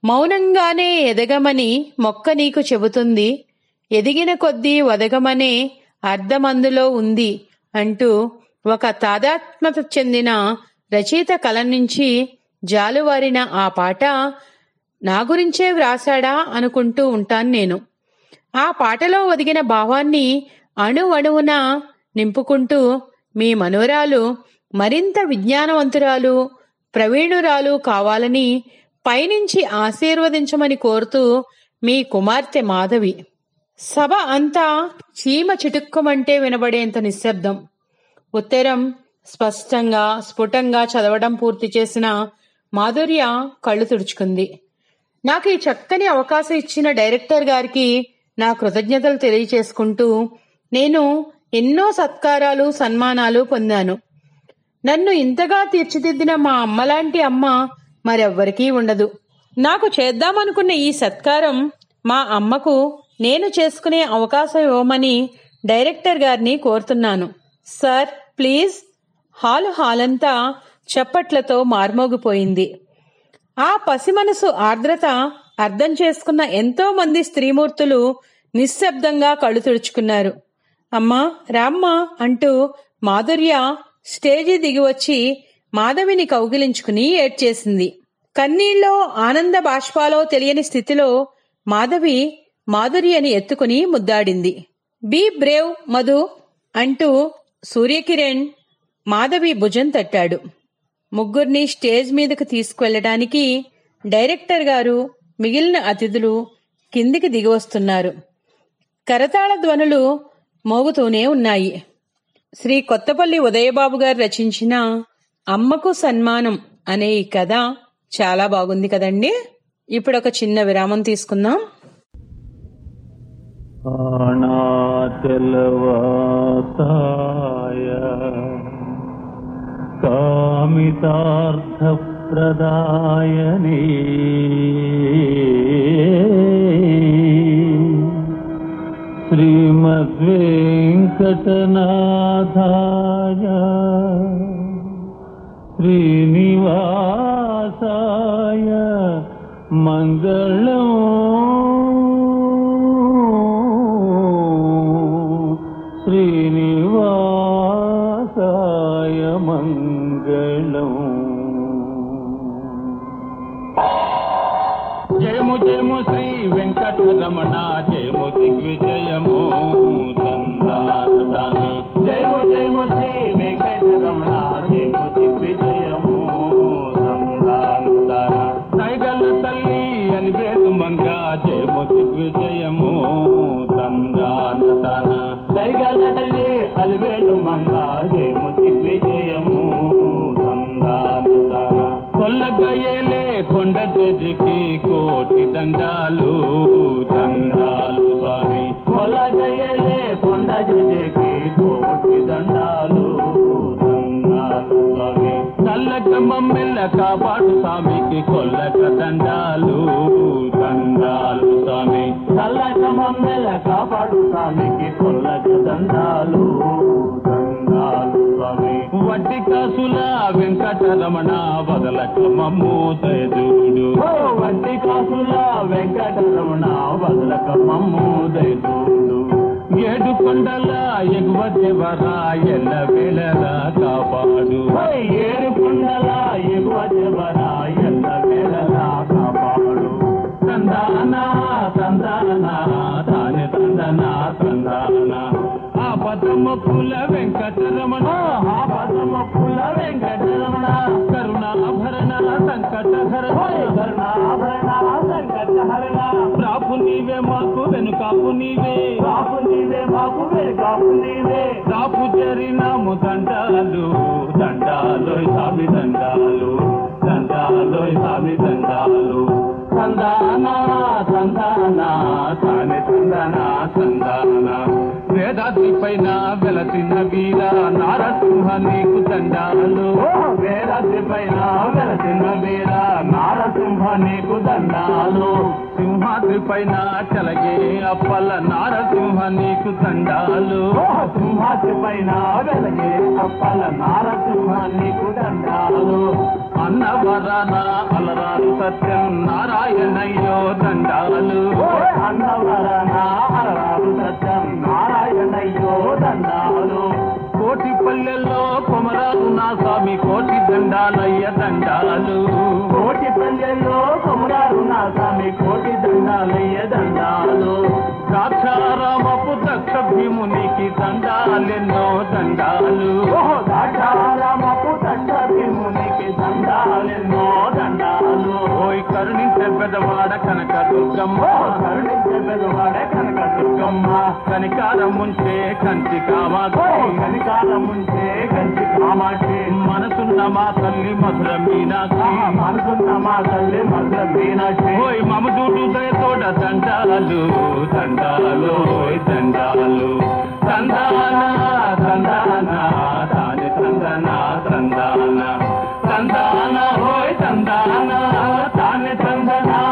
మౌనంగానే ఎదగమని మొక్క నీకు చెబుతుంది ఎదిగిన కొద్దీ వదగమనే అర్థమందులో ఉంది అంటూ ఒక తాదాత్మత చెందిన రచయిత కలం నుంచి జాలువారిన ఆ పాట నా గురించే వ్రాసాడా అనుకుంటూ ఉంటాను నేను ఆ పాటలో ఒదిగిన భావాన్ని అణు అణువున నింపుకుంటూ మీ మనోరాలు మరింత విజ్ఞానవంతురాలు ప్రవీణురాలు కావాలని పైనుంచి ఆశీర్వదించమని కోరుతూ మీ కుమార్తె మాధవి సభ అంతా చీమ చిటుక్కుమంటే వినబడేంత నిశ్శబ్దం ఉత్తరం స్పష్టంగా స్ఫుటంగా చదవడం పూర్తి చేసిన మాధుర్య కళ్ళు తుడుచుకుంది నాకు ఈ చక్కని అవకాశం ఇచ్చిన డైరెక్టర్ గారికి నా కృతజ్ఞతలు తెలియచేసుకుంటూ నేను ఎన్నో సత్కారాలు సన్మానాలు పొందాను నన్ను ఇంతగా తీర్చిదిద్దిన మా అమ్మలాంటి అమ్మ మరెవ్వరికీ ఉండదు నాకు చేద్దామనుకున్న ఈ సత్కారం మా అమ్మకు నేను చేసుకునే అవకాశం ఇవ్వమని డైరెక్టర్ గారిని కోరుతున్నాను సార్ ప్లీజ్ హాలు హాలంతా చప్పట్లతో మార్మోగిపోయింది ఆ పసి మనసు ఆర్ద్రత అర్థం చేసుకున్న ఎంతో మంది స్త్రీమూర్తులు నిశ్శబ్దంగా కళ్ళు తుడుచుకున్నారు అమ్మా రామ్మా అంటూ మాధుర్య స్టేజి దిగివచ్చి మాధవిని కౌగిలించుకుని ఏడ్చేసింది కన్నీళ్ళలో ఆనంద బాష్పాలో తెలియని స్థితిలో మాధవి మాధుర్యని ఎత్తుకుని ముద్దాడింది బీ బ్రేవ్ మధు అంటూ సూర్యకిరణ్ మాధవి భుజం తట్టాడు ముగ్గురిని స్టేజ్ మీదకు తీసుకువెళ్ళడానికి డైరెక్టర్ గారు మిగిలిన అతిథులు కిందికి దిగివస్తున్నారు కరతాళ ధ్వనులు మోగుతూనే ఉన్నాయి శ్రీ కొత్తపల్లి ఉదయబాబు గారు రచించిన అమ్మకు సన్మానం అనే ఈ కథ చాలా బాగుంది కదండి ఇప్పుడు ఒక చిన్న విరామం తీసుకుందాం ఆణాచలవాసాయ కామితార్థప్రదాయనే శ్రీమద్వేంకటనాథాయ శ్రీనివాసాయ మంగళం శ్రీనివాసాయ మంగళం జయము జయము శ్రీ వెంకటరమణ జయము దిగ్విజయము దందాని జయము జయము శ్రీ వెంకటరమణ జయము దిగ్విజయము దందాన సైగల తల్లి అని వేదు మంగ జయము దిగ్విజయము దందాన సైగల తల్లి అలివేలు మంగ జయము దిగ్విజయము దందాన కొల్లగయ్యలే కొండ తెజికి కోటి దండాలు దండాలు స్వామి కొల్లగయ్యలే కొండ తెజికి కోటి దండాలు దండాలు స్వామి చల్లక మమ్మెల్ల కాపాడు స్వామికి కొల్లక దండాలు దండాలు స్వామి చల్లక మమ్మెల్ల కాపాడు స్వామికి కొల్లక దండాలు దండాలు స్వామి వడ్డీ కాసుల వెంకటరమణ వదలక మమ్ము దయదూడు వడ్డీ కాసుల వెంకటరమణ వదలక మమ్ము దయదూడు ఏడు కొండల ఎగువ దేవరా ఎల్ల వేళలా కాపాడు ఏడు కొండల ఎగువ దేవరా ఎల్ల వేళలా కాపాడు తందాన తందాన తానే తందన తందాన ఆ పదముక్కుల వెంకటరమణ ఆ పదముక్కుల వెంకటరమణ కరుణాభరణ సంకటహరణ కరుణాభరణ సంకటహరణ ప్రాపు నీవే మాకు వెనుకాపు నీవే ప్రాపు నీవే మాకు వెనుకాపు నీవే ప్రాపు జరినాము దండాలు దండాలు సామి దండాలు దండాలు సామి దండాలు సందాన సందాన తానే సందాన సందాన వేదాద్రి పైన వెలసిన వీర నారసింహ నారసింహ నీకు దండాలు వేరసి పైన వెలసిన వీర నారసింహ నీకు దండాలు సింహాద్రి పైన చలగే అప్పల నారసింహ నీకు దండాలు సింహాద్రి పైన వెలగే అప్పల నారసింహ నీకు దండాలు అన్నవరన అలరాలు సత్యం నారాయణయ్యో దండాలు అన్నవరన అలరాలు సత్యం నారాయణయ్యో దండాలు కోటి పల్లెల్లో కొమరాలు నా స్వామి కోటి దండాలయ్య దండాలు కోటి పల్లెల్లో కొమరాలు నా స్వామి కోటి దండాలయ్య దండాలు ద్రాక్షారామపు దక్ష భీమునికి దండాలెన్నో దండాలు ద్రాక్షారామపు దక్ష భీమునికి దండాలెన్నో దండాలు ఓయ్ కరుణించే పెదవాడ కనక దుర్గమ్మ కరుణించే పెదవాడ కనక దుర్గమ్మ కనికారం ఉంచే కంచి కామాక్షి కనికారం ఉంచే కంచి కామాక్షి మనసున్న మా తల్లి మధుర మీనాక్షి మనసున్న మా తల్లి మధుర మీనాక్షి ఓయ్ మమ చూడు దయతోడ దండాలు దండాలు ఓయ్ దండాలు తందాన తందాన తాని తందన తందాన తందాన ఓయ్ తందాన తాని తందనా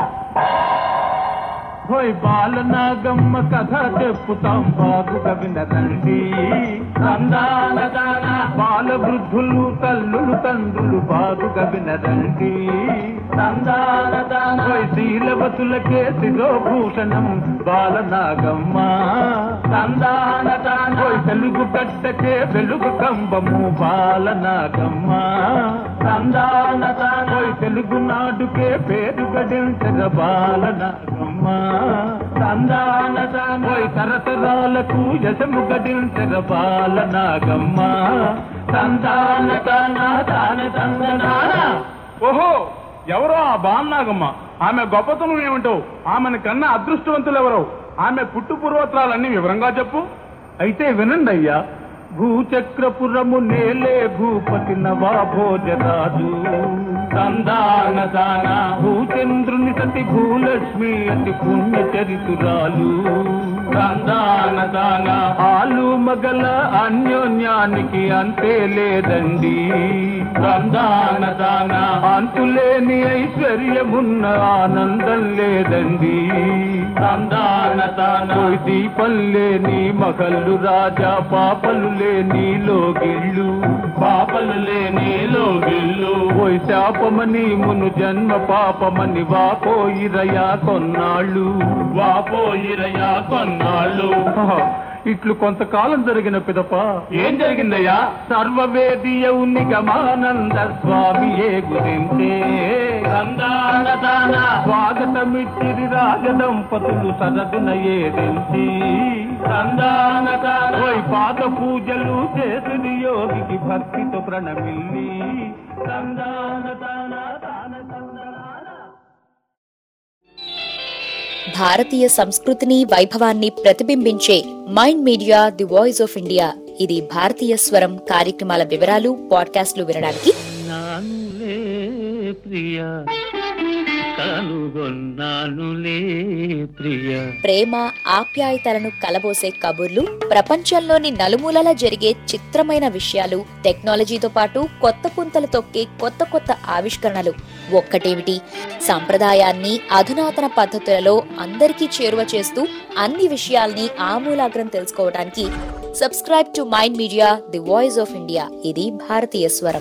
హోయ్ బాలనాగమ్మ కథ చెప్పుతాం బాగుగా వినరండి సందాన దాన బాల వృద్ధులు తల్లులు తండ్రులు బాగుగా వినరండి సందాన దాన హోయ్ శీలవతులకే శిరోభూషణం బాలనాగమ్మ సందాన దాన హోయ్ తెలుగు గడ్డకే వెలుగు కంబము బాలనాగమ్మ సందాన దాన హోయ్ తెలుగు నాడుకే పేరు గడించర బాలనాగమ్మ సందాన దాన హోయ్ తరతరాలకు యశము గడించర బాలనాగమ్మ సందాన దాన దాన తందనాన ఓహో ఎవరో ఆ బాన్నాగమ్మ ఆమె గొప్పతనం ఏమిటో ఆమెను కన్నా అదృష్టవంతులు ఎవరో ఆమె పుట్టు పూర్వత్రాలన్నీ వివరంగా చెప్పు అయితే వినండి అయ్యా భూచక్రపురము నేలే భూపతి నవాభోజరాజు సందాన దాన భూచంద్రుని సతి భూలక్ష్మి అతి పుణ్య చరితురాలు సందాన దాన ఆలు మగల అన్యోన్యానికి అంతే లేదండి సందాన దాన అంతులేని ఐశ్వర్యమున్న ఆనందం లేదండి సందాన దాన దీపం లేని మగళ్ళు రాజా పాపలు లేని లోగిళ్ళు పాపలు లేని లోగిళ్ళు పోయి శాపమని మును జన్మ పాపమని వాపోయిరయా కొన్నాళ్ళు వాపోయిరయా కొన్నాళ్ళు ఇట్లు కొంతకాలం జరిగిన పిదప ఏం జరిగిందయ్యా సర్వవేదియౌ నిగమానంద స్వామియే గురించే సందానదాన స్వాగతమిచ్చిరి రాజదంపతులు సరదున ఏదించి సందానదాన ఓయ్ పాద పూజలు చేసిరి యోగికి భక్తితో ప్రణమిల్లి సందానదాన దాన భారతీయ సంస్కృతిని వైభవాన్ని ప్రతిబింబించే Mind Media the voice of India ఇది భారతీయ స్వరం కార్యక్రమాల వివరాలు పాడ్కాస్ట్లు వినడానికి నానులే ప్రియ కనుగొన్నానులే ప్రియ ప్రేమ ఆప్యాయతలను కలబోసే కబుర్లు ప్రపంచంలోని నలుమూలలా జరిగే చిత్రమైన విషయాలు టెక్నాలజీతో పాటు కొత్త పుంతలు తొక్కే కొత్త కొత్త ఆవిష్కరణలు ఒక్కటేమిటి సంప్రదాయాన్ని అధునాతన పద్ధతులలో అందరికీ చేరువ చేస్తూ అన్ని విషయాల్ని ఆమూలాగ్రం తెలుసుకోవడానికి subscribe to Mind Media the voice of India ఇది భారతీయ స్వరం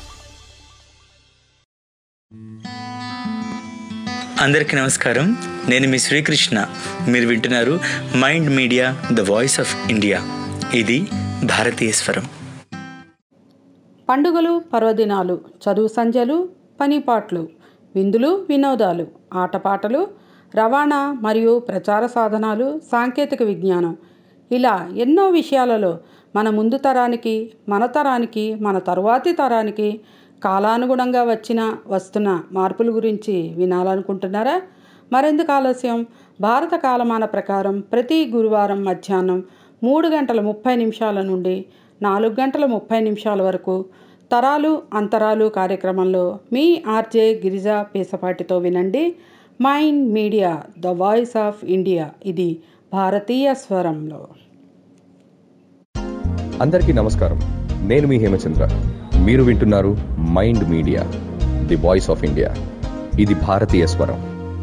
అందరికీ నమస్కారం నేను మీ శ్రీకృష్ణ మీరు వింటున్నారు Mind Media the voice of India ఇది భారతీయ స్వరం పండుగలు పర్వదినాలు చదువు సంధ్యలు పనిపాట్లు విందులు వినోదాలు ఆటపాటలు రవాణా మరియు ప్రచార సాధనాలు సాంకేతిక విజ్ఞానం ఇలా ఎన్నో విషయాలలో మన ముందు తరానికి మన తరానికి మన తరువాతి తరానికి కాలానుగుణంగా వచ్చిన వస్తున్న మార్పుల గురించి వినాలనుకుంటున్నారా మరెందుకు ఆలస్యం భారత కాలమాన ప్రకారం ప్రతి గురువారం మధ్యాహ్నం మూడు గంటల ముప్పై నిమిషాల నుండి నాలుగు గంటల ముప్పై నిమిషాల వరకు తరాలు అంతరాలు కార్యక్రమంలో మీ ఆర్జే గిరిజా పేసపాటితో వినండి Mind Media the voice of India ఇది భారతీయ స్వరంలో అందరికీ నమస్కారం నేను మీ హేమచంద్ర మీరు వింటున్నారు Mind Media the voice of India ఇది భారతీయ స్వరం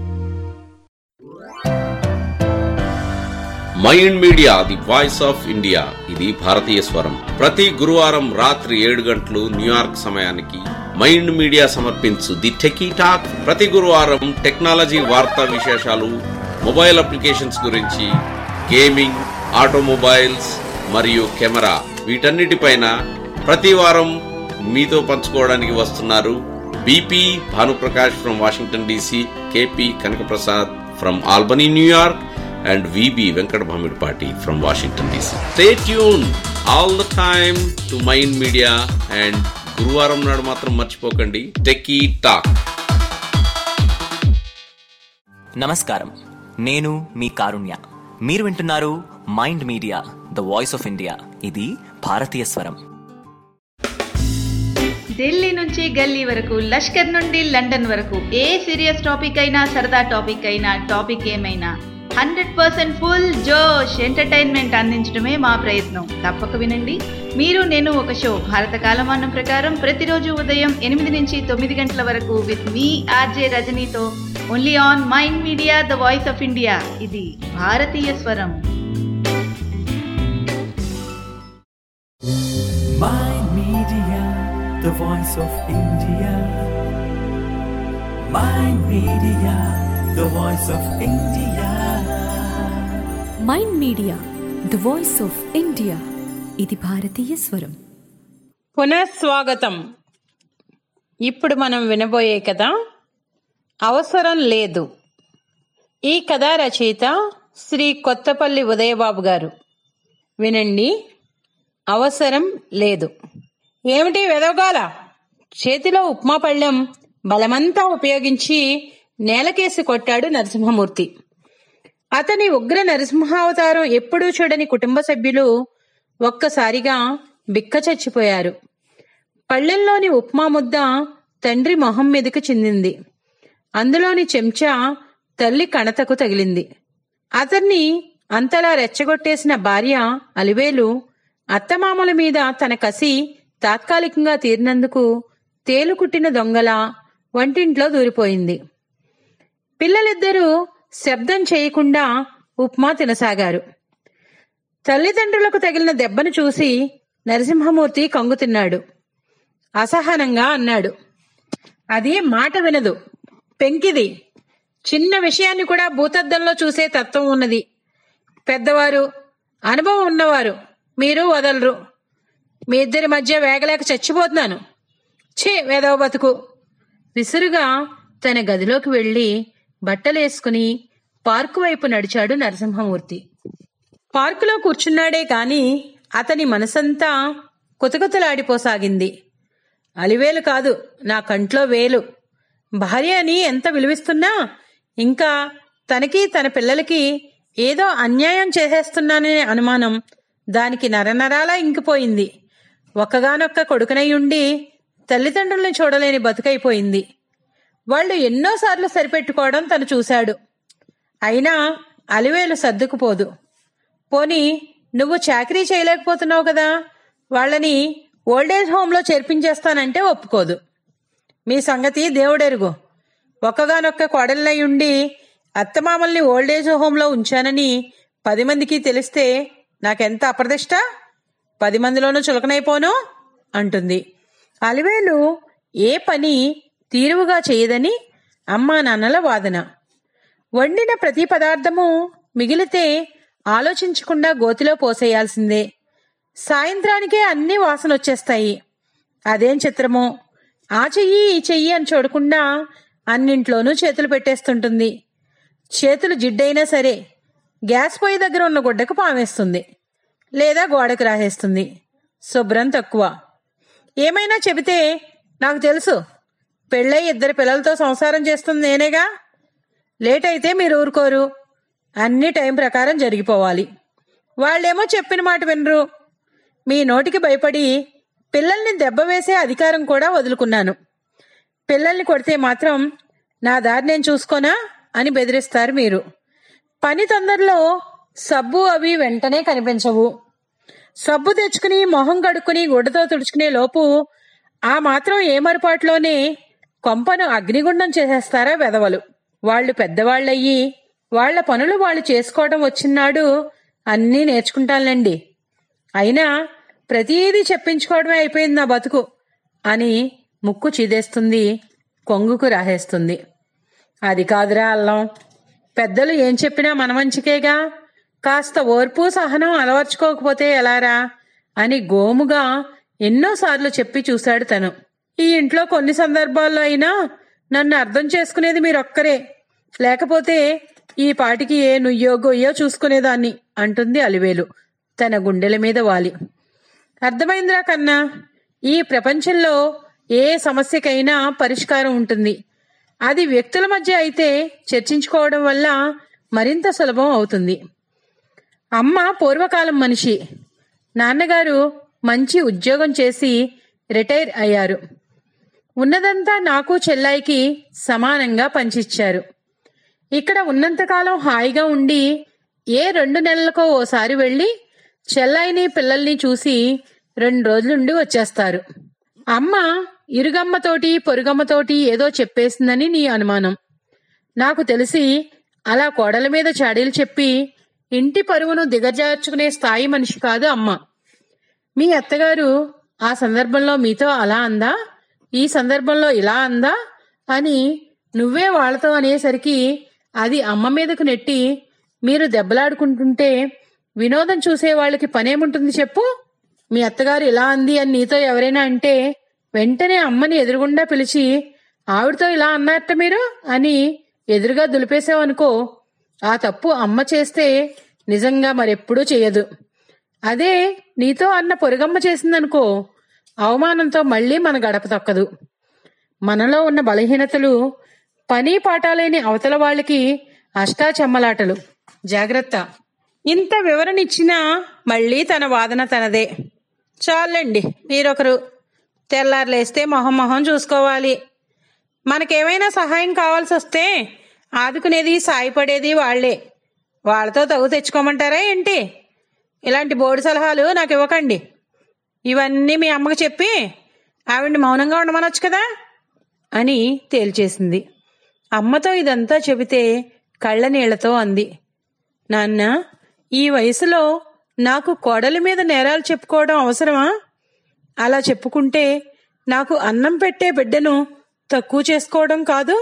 Mind Media the voice of India ఇది భారతీయ స్వరం ప్రతి గురువారం రాత్రి ఏడు గంటలు న్యూయార్క్ సమయానికి మైండ్ మీడియా సమర్పించు ది టెకీ టాక్ ప్రతి గురువారం టెక్నాలజీ వార్తా విశేషాలు మొబైల్ అప్లికేషన్స్ గురించి గేమింగ్ ఆటోమొబైల్స్ మరియు కెమెరా వీటన్నిటిపైన ప్రతి వారం మీతో పంచుకోవడానికి వస్తున్నారు BP Bhanuprakash from Washington DC KP Kanakaprasad from Albany New York and VB Venkat Bhamidpati from Washington DC. Stay tuned all the time to Mind Media and గురువారం నాడు మాత్రం మర్చిపోకండి టెకీ టాక్ నమస్కారం నేను మీ కారుణ్య మీరు వింటున్నారు Mind Media the voice of India ఇది భారతీయ స్వరం ఢిల్లీ నుంచి గల్లీ వరకు లష్కర్ నుండి లండన్ వరకు ఏ సీరియస్ టాపిక్ అయినా సరదా టాపిక్ అయినా టాపిక్ ఏమైనా hundred percent full josh entertainment అందించడమే మా ప్రయత్నం తప్పక వినండి మీరు నేను ఒక షో భారత కాలమానం ప్రకారం ప్రతిరోజు ఉదయం ఎనిమిది నుంచి తొమ్మిది గంటల వరకు విత్ మీ ఆర్జే రజనీతో only on Mind Media the voice of India ఇది భారతీయ స్వరం Mind Media, the voice of India. Mind Media, the voice of India. Mind Media the voice of India ఇది భారతీయ స్వరం పునఃస్వాగతం ఇప్పుడు మనం వినబోయే కథ అవసరం లేదు ఈ కథ రచయిత శ్రీ కొత్తపల్లి ఉదయబాబు గారు వినండి అవసరం లేదు ఏమిటి వెదవగాల చేతిలో ఉప్మా పళ్ళెం బలమంతా ఉపయోగించి నేలకేసి కొట్టాడు నరసింహమూర్తి అతని ఉగ్ర నరసింహావతారం ఎప్పుడూ చూడని కుటుంబ సభ్యులు ఒక్కసారిగా బిక్క చచ్చిపోయారు పళ్ళెంలోని ఉప్మా ముద్ద తండ్రి మొహం మీదకు చిందింది అందులోని చెంచా తల్లి కణతకు తగిలింది అతన్ని అంతలా రెచ్చగొట్టేసిన భార్య అలివేలు అత్తమామల మీద తన కసి తాత్కాలికంగా తీరినందుకు తేలుకుట్టిన దొంగల వంటింట్లో దూరిపోయింది పిల్లలిద్దరూ శబ్దం చేయకుండా ఉప్మా తినసాగారు తల్లిదండ్రులకు తగిలిన దెబ్బను చూసి నరసింహమూర్తి కంగు తిన్నాడు అసహనంగా అన్నాడు అది మాట వినదు పెంకిది చిన్న విషయాన్ని కూడా భూతద్దంలో చూసే తత్వం ఉన్నది పెద్దవారు అనుభవం ఉన్నవారు మీరు వదలరు మీ ఇద్దరి మధ్య వేగలేక చచ్చిపోతున్నాను ఛీ వేదవ బతుకు విసురుగా తన గదిలోకి వెళ్ళి బట్టలేసుకుని పార్కు వైపు నడిచాడు నరసింహమూర్తి పార్కులో కూర్చున్నాడే కాని అతని మనసంతా కుతకుతలాడిపోసాగింది అలివేలు కాదు నా కంట్లో వేలు భార్య అని ఎంత విలువిస్తున్నా ఇంకా తనకి తన పిల్లలకి ఏదో అన్యాయం చేసేస్తున్నాననే అనుమానం దానికి నరనరాలా ఇంకిపోయింది ఒక్కగానొక్క కొడుకునై ఉండి తల్లిదండ్రుల్ని చూడలేని బతుకైపోయింది వాళ్ళు ఎన్నోసార్లు సరిపెట్టుకోవడం తను చూశాడు అయినా అలివేలు సర్దుకుపోదు పోని నువ్వు చాకరీ చేయలేకపోతున్నావు కదా వాళ్ళని ఓల్డేజ్ హోంలో చేర్పించేస్తానంటే ఒప్పుకోదు మీ సంగతి దేవుడెరుగు ఒక్కగానొక్క కోడలనై ఉండి అత్తమామల్ని ఓల్డేజ్ హోంలో ఉంచానని పది మందికి తెలిస్తే నాకెంత అప్రదిష్ట పది మందిలోనూ చులకనైపోను అంటుంది అలివేలు ఏ పని తీరువుగా చేయదని అమ్మా నాన్నల వాదన వండిన ప్రతి పదార్థము మిగిలితే ఆలోచించకుండా గోతిలో పోసేయాల్సిందే సాయంత్రానికే అన్ని వాసన వచ్చేస్తాయి అదేం చిత్రమో ఆ చెయ్యి ఈ చెయ్యి అని చూడకుండా అన్నింట్లోనూ చేతులు పెట్టేస్తుంటుంది చేతులు జిడ్డైనా సరే గ్యాస్ పొయ్యి దగ్గర ఉన్న గుడ్డకు పామేస్తుంది లేదా గోడకు రాసేస్తుంది శుభ్రం తక్కువ ఏమైనా చెబితే నాకు తెలుసు పెళ్ళై ఇద్దరు పిల్లలతో సంసారం చేస్తుంది నేనేగా లేట్ అయితే మీరు ఊరుకోరు అన్ని టైం ప్రకారం జరిగిపోవాలి వాళ్ళేమో చెప్పిన మాట వినరు మీ నోటికి భయపడి పిల్లల్ని దెబ్బ వేసే అధికారం కూడా వదులుకున్నాను పిల్లల్ని కొడితే మాత్రం నా దారి నేను చూసుకోనా అని బెదిరిస్తారు మీరు పని తొందరలో సబ్బు అవి వెంటనే కనిపించవు సబ్బు తెచ్చుకుని మొహం కడుక్కుని గుడ్డతో తుడుచుకునే లోపు ఆ మాత్రం ఏమరపాట్లోనే కొంపను అగ్నిగుండం చేసేస్తారా వెదవలు వాళ్ళు పెద్దవాళ్ళయ్యి వాళ్ళ పనులు వాళ్ళు చేసుకోవడం వచ్చినాడు అన్నీ నేర్చుకుంటానులేండి అయినా ప్రతీదీ చెప్పించుకోవడమే అయిపోయింది నా బతుకు అని ముక్కు చీదేస్తుంది కొంగుకు రాహేస్తుంది అది కాదురా అల్లం పెద్దలు ఏం చెప్పినా మన మంచికేగా కాస్త ఓర్పు సహనం అలవర్చుకోకపోతే ఎలారా అని గోముగా ఎన్నోసార్లు చెప్పి చూశాడు తను ఈ ఇంట్లో కొన్ని సందర్భాల్లో అయినా నన్ను అర్థం చేసుకునేది మీరొక్కరే లేకపోతే ఈ పాటికి ఏ నుయ్యో గొయ్యో చూసుకునేదాన్ని అంటుంది అలివేలు తన గుండెల మీద వాలి అర్థమైందిరా కన్నా ఈ ప్రపంచంలో ఏ సమస్యకైనా పరిష్కారం ఉంటుంది అది వ్యక్తుల మధ్య అయితే చర్చించుకోవడం వల్ల మరింత సులభం అవుతుంది అమ్మ పూర్వకాలం మనిషి నాన్నగారు మంచి ఉద్యోగం చేసి రిటైర్ అయ్యారు ఉన్నదంతా నాకు చెల్లాయికి సమానంగా పంచిచ్చారు ఇక్కడ ఉన్నంతకాలం హాయిగా ఉండి ఏ రెండు నెలలకో ఓసారి వెళ్ళి చెల్లాయిని పిల్లల్ని చూసి రెండు రోజులుండి వచ్చేస్తారు అమ్మ ఇరుగమ్మతోటి పొరుగమ్మతోటి ఏదో చెప్పేసిందని నీ అనుమానం నాకు తెలిసి అలా కోడల మీద చాడీలు చెప్పి ఇంటి పరువును దిగజార్చుకునే స్థాయి మనిషి కాదు అమ్మ మీ అత్తగారు ఆ సందర్భంలో మీతో అలా అందా ఈ సందర్భంలో ఇలా అందా అని నువ్వే వాళ్ళతో అనేసరికి అది అమ్మ మీదకు నెట్టి మీరు దెబ్బలాడుకుంటుంటే వినోదం చూసే వాళ్ళకి పనేముంటుంది చెప్పు మీ అత్తగారు ఇలా అంది అని నీతో ఎవరైనా అంటే వెంటనే అమ్మని ఎదురుగుండా పిలిచి ఆవిడతో ఇలా అన్నారట మీరు అని ఎదురుగా దులిపేసావనుకో ఆ తప్పు అమ్మ చేస్తే నిజంగా మరెప్పుడూ చెయ్యదు అదే నీతో అన్న పొరుగమ్మ చేసిందనుకో అవమానంతో మళ్ళీ మన గడప తక్కదు మనలో ఉన్న బలహీనతలు పని పాటాలేని అవతల వాళ్ళకి అష్టాచమ్మలాటలు జాగ్రత్త ఇంత వివరణ ఇచ్చినా మళ్ళీ తన వాదన తనదే చాలండి మీరొకరు తెల్లారులేస్తే మొహం మొహం చూసుకోవాలి మనకేమైనా సహాయం కావాల్సి వస్తే ఆదుకునేది సాయపడేది వాళ్లే వాళ్ళతో తగు తెచ్చుకోమంటారా ఏంటి ఇలాంటి బోర్డు సలహాలు నాకు ఇవ్వకండి ఇవన్నీ మీ అమ్మకు చెప్పి ఆవిడ్ని మౌనంగా ఉండమనొచ్చు కదా అని తేల్చేసింది అమ్మతో ఇదంతా చెబితే కళ్ళ నీళ్లతో అంది నాన్న ఈ వయసులో నాకు కోడలి మీద నేరాలు చెప్పుకోవడం అవసరమా అలా చెప్పుకుంటే నాకు అన్నం పెట్టే బిడ్డను తక్కువ చేసుకోవడం కాదు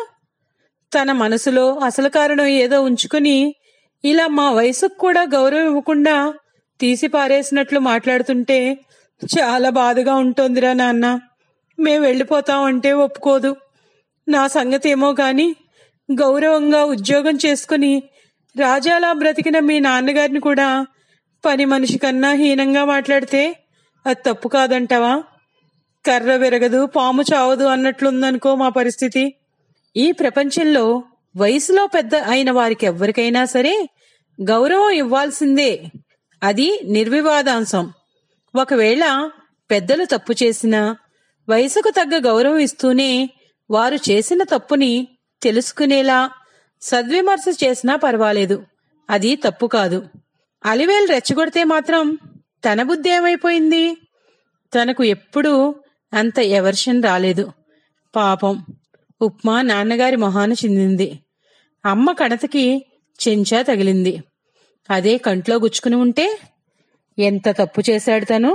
తన మనసులో అసలు కారణం ఏదో ఉంచుకుని ఇలా మా వయసుకు కూడా గౌరవం ఇవ్వకుండా తీసి పారేసినట్లు మాట్లాడుతుంటే చాలా బాధగా ఉంటోందిరా నాన్న మేం వెళ్ళిపోతాం అంటే ఒప్పుకోదు నా సంగతి ఏమో గాని గౌరవంగా ఉద్యోగం చేసుకుని రాజాలా బ్రతికిన మీ నాన్నగారిని కూడా పని మనిషి కన్నా హీనంగా మాట్లాడితే అది తప్పు కాదంటావా కర్ర విరగదు పాము చావదు అన్నట్లుందనుకో మా పరిస్థితి ఈ ప్రపంచంలో వయసులో పెద్ద అయిన వారికి ఎవ్వరికైనా సరే గౌరవం ఇవ్వాల్సిందే అది నిర్వివాదాంశం ఒకవేళ పెద్దలు తప్పు చేసినా వయసుకు తగ్గ గౌరవం ఇస్తూనే వారు చేసిన తప్పుని తెలుసుకునేలా సద్విమర్శ చేసినా పర్వాలేదు అది తప్పు కాదు అలివేలు రెచ్చగొడితే మాత్రం తన బుద్ధి ఏమైపోయింది తనకు ఎప్పుడూ అంత ఎవర్షన్ రాలేదు పాపం ఉప్మా నాన్నగారి మొహాన చిందింది అమ్మ కణతకి చెంచా తగిలింది అదే కంట్లో గుచ్చుకుని ఉంటే ఎంత తప్పు చేశాడు తను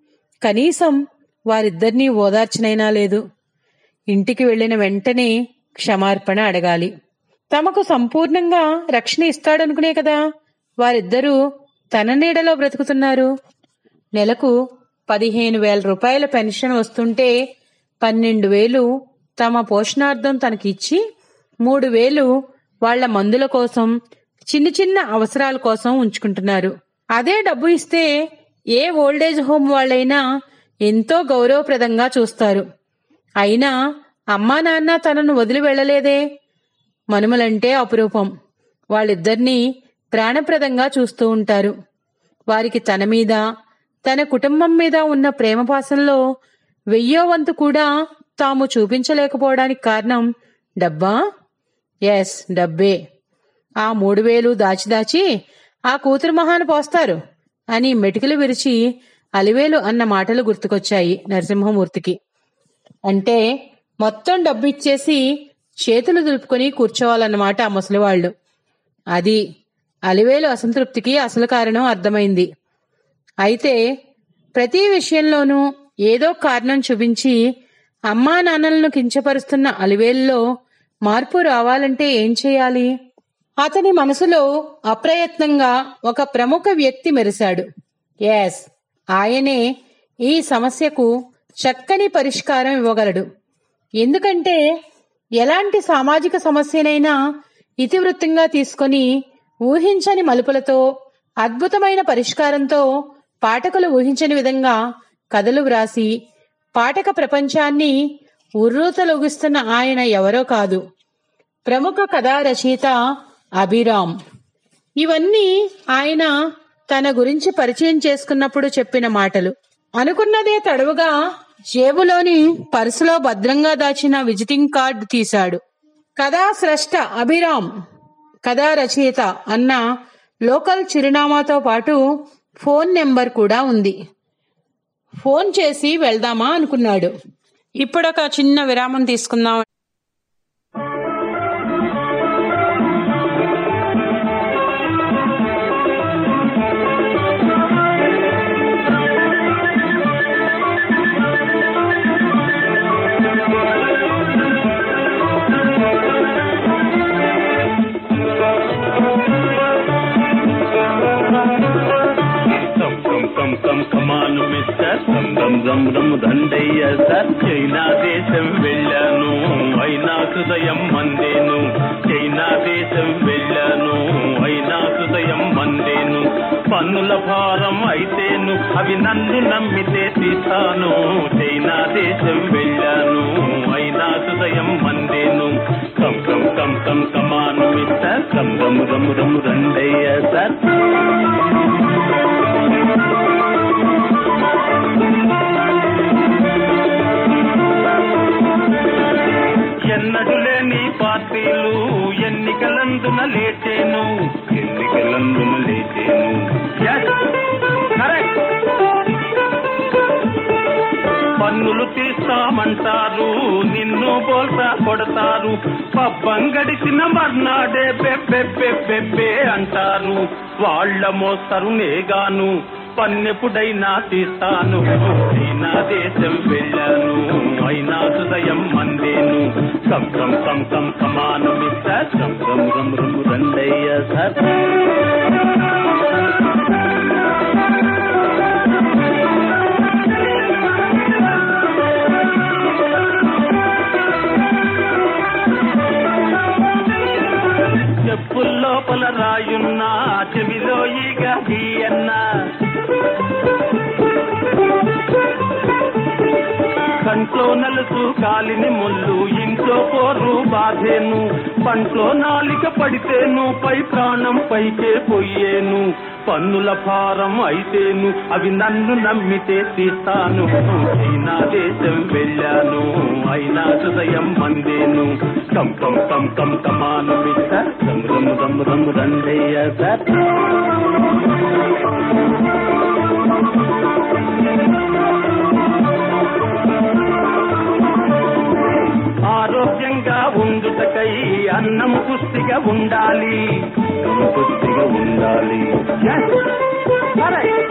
కనీసం వారిద్దరినీ ఓదార్చనైనా లేదు ఇంటికి వెళ్ళిన వెంటనే క్షమార్పణ అడగాలి తమకు సంపూర్ణంగా రక్షణ ఇస్తాడనుకునే కదా వారిద్దరూ తన నీడలో బ్రతుకుతున్నారు నెలకు పదిహేను వేల రూపాయల పెన్షన్ వస్తుంటే పన్నెండు వేలు తమ పోషణార్థం తనకిచ్చి మూడు వేలు వాళ్ల మందుల కోసం చిన్న చిన్న అవసరాల కోసం ఉంచుకుంటున్నారు అదే డబ్బు ఇస్తే ఏ ఓల్డేజ్ హోమ్ వాళ్ళైనా ఎంతో గౌరవప్రదంగా చూస్తారు అయినా అమ్మా నాన్న తనను వదిలి వెళ్ళలేదే మనుమలంటే అపురూపం వాళ్ళిద్దరినీ ప్రాణప్రదంగా చూస్తూ ఉంటారు వారికి తన మీద తన కుటుంబం మీద ఉన్న ప్రేమపాసంలో వెయ్యో వంతు కూడా తాము చూపించలేకపోవడానికి కారణం డబ్బా ఎస్ డబ్బే ఆ మూడు వేలు దాచి దాచి ఆ కూతురు మొహాన పోస్తారు అని మెటికలు విరిచి అలివేలు అన్న మాటలు గుర్తుకొచ్చాయి నరసింహమూర్తికి అంటే మొత్తం డబ్బు ఇచ్చేసి చేతులు దులుపుకొని కూర్చోవాలన్నమాట ఆ ముసలివాళ్లు అది అలివేలు అసంతృప్తికి అసలు కారణం అర్థమైంది అయితే ప్రతి విషయంలోనూ ఏదో కారణం చూపించి అమ్మా నాన్నలను కించపరుస్తున్న అలివేలులో మార్పు రావాలంటే ఏం చేయాలి అతని మనసులో అప్రయత్నంగా ఒక ప్రముఖ వ్యక్తి మెరిశాడు ఎస్ ఆయనే ఈ సమస్యకు చక్కని పరిష్కారం ఇవ్వగలడు ఎందుకంటే ఎలాంటి సామాజిక సమస్యనైనా ఇతివృత్తంగా తీసుకొని ఊహించని మలుపులతో అద్భుతమైన పరిష్కారంతో పాఠకులు ఊహించని విధంగా కథలు వ్రాసి పాఠక ప్రపంచాన్ని ఉర్రూతలొగిస్తున్న ఆయన ఎవరో కాదు ప్రముఖ కథా రచయిత అభిరామ్ ఇవన్నీ ఆయన తన గురించి పరిచయం చేసుకున్నప్పుడు చెప్పిన మాటలు అనుకున్నదే తడవుగా జేబులోని పర్సులో భద్రంగా దాచిన విజిటింగ్ కార్డు తీశాడు కథా స్రష్ట అభిరామ్ కథా రచయిత అన్న లోకల్ చిరునామాతో పాటు ఫోన్ నెంబర్ కూడా ఉంది ఫోన్ చేసి వెళ్దామా అనుకున్నాడు ఇప్పుడొక చిన్న విరామం తీసుకుందాం come come come come come on mister come దమ్ దమ్ దమ్ దండయ్య సార్ చైనా దేశం వెళ్ళాను అయినా హృదయం మందేను చైనా దేశం వెళ్ళాను అయినా హృదయం మందేను పన్నుల భారం అయితేను అవి నన్ను నమ్మితే తీస్తాను చైనా దేశం వెళ్ళాను అయినా హృదయం మందేను come come come come come on mister come దమ్ దమ్ దమ్ దండయ్య సార్ ఎన్నడు లేని పార్టీలు ఎన్నికలందున లేచేను ఎన్నికలందున లేచేను Yes, correct. పన్నులు తీస్తామంటారు నిన్ను బోల్తా కొడతారు పబ్బం గడిచిన మర్నాడే బెబ్బె బెబ్బెబ్బే అంటారు వాళ్ళ మోస్తరు నేగాను పన్నెప్పుడైనా తీస్తాను అయినా దేశం వెళ్ళాను అయినా హృదయం మందేను కం కం కం కం కమాను మిస్టర్ కం కం కం రమ్ రండయ్య సార్ చెప్పుల లోపల రాయున్నా చెవిలో ఈగ గీయన్నా కంట్లో నలుసు కాలిని ముళ్ళు ఇంట్లో పోరు బాధేను పంట్లో నాలిక పడితేను పై ప్రాణం పైకే పోయేను పన్నుల భారం అయితేను అవి నన్ను నమ్మితే తీస్తాను చైనా దేశం వెళ్ళాను అయినా హృదయం మందేను కం కం కం కం కమాను మిస్టర్ రమ్ రమ్ రమ్ రమ్ రండయ్య సార్ ఆరోగ్యంగా ఉండుటకై అన్నం పుష్టిగా ఉండాలి పుష్టిగా ఉండాలి Yes. Correct.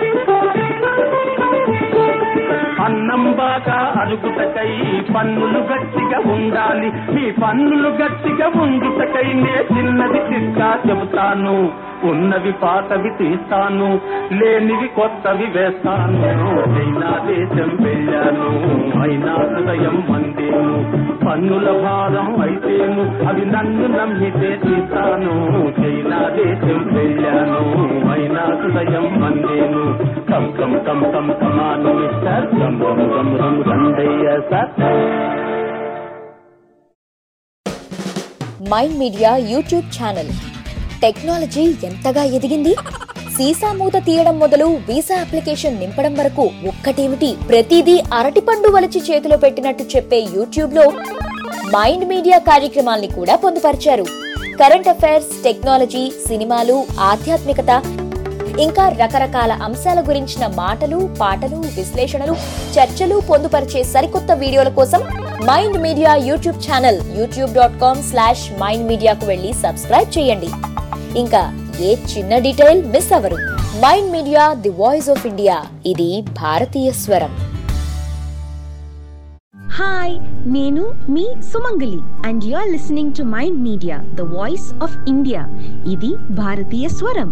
అన్నం బాగా అరుగుటకై పన్నులు గట్టిగా ఉండాలి మీ పన్నులు గట్టిగా ఉండుటకై నే చిన్నది చిట్కా చెబుతాను ఉన్నవి పాతవి తీస్తాను లేనివి కొత్తవి వేస్తాను చైనా దేశం వెళ్ళాను అయినా హృదయం మందేను పన్నుల భారం అయితేను అవి నన్ను నమ్మితే తీస్తాను చైనా దేశం వెళ్ళాను అయినా హృదయం మందేను కం కం కం కం కమాను మిస్టర్ గం గం గం గం రండయ్య sir Mind Media YouTube channel technology ఎంతగా ఎదిగింది సీసా మూత తీయడం మొదలు వీసా అప్లికేషన్ నింపడం వరకు ఒక్కటేమిటి ప్రతిదీ అరటిపండు వలిచి చేతిలో పెట్టినట్టు చెప్పే యూట్యూబ్ లో మైండ్ మీడియా కార్యక్రమాల్ని కూడా పొందుపరిచారు కరెంట్ అఫైర్స్ టెక్నాలజీ సినిమాలు ఆధ్యాత్మికత ఇంకా రకరకాల అంశాల గురించిన మాటలు పాటలు విశ్లేషణలు చర్చలు పొందుపరిచే సరికొత్త వీడియోల కోసం Mind Media YouTube channel YouTube dot com slash Mind మీడియాకు వెళ్ళి సబ్స్క్రైబ్ చేయండి ఇంకా ఏ చిన్న డీటెయిల్ మిస్ అవ్వరు Mind Media the voice of India ఇది భారతీయ స్వరం హాయ్ నేను మీ Sumangali and you are listening to Mind Media the voice of India ఇది భారతీయ స్వరం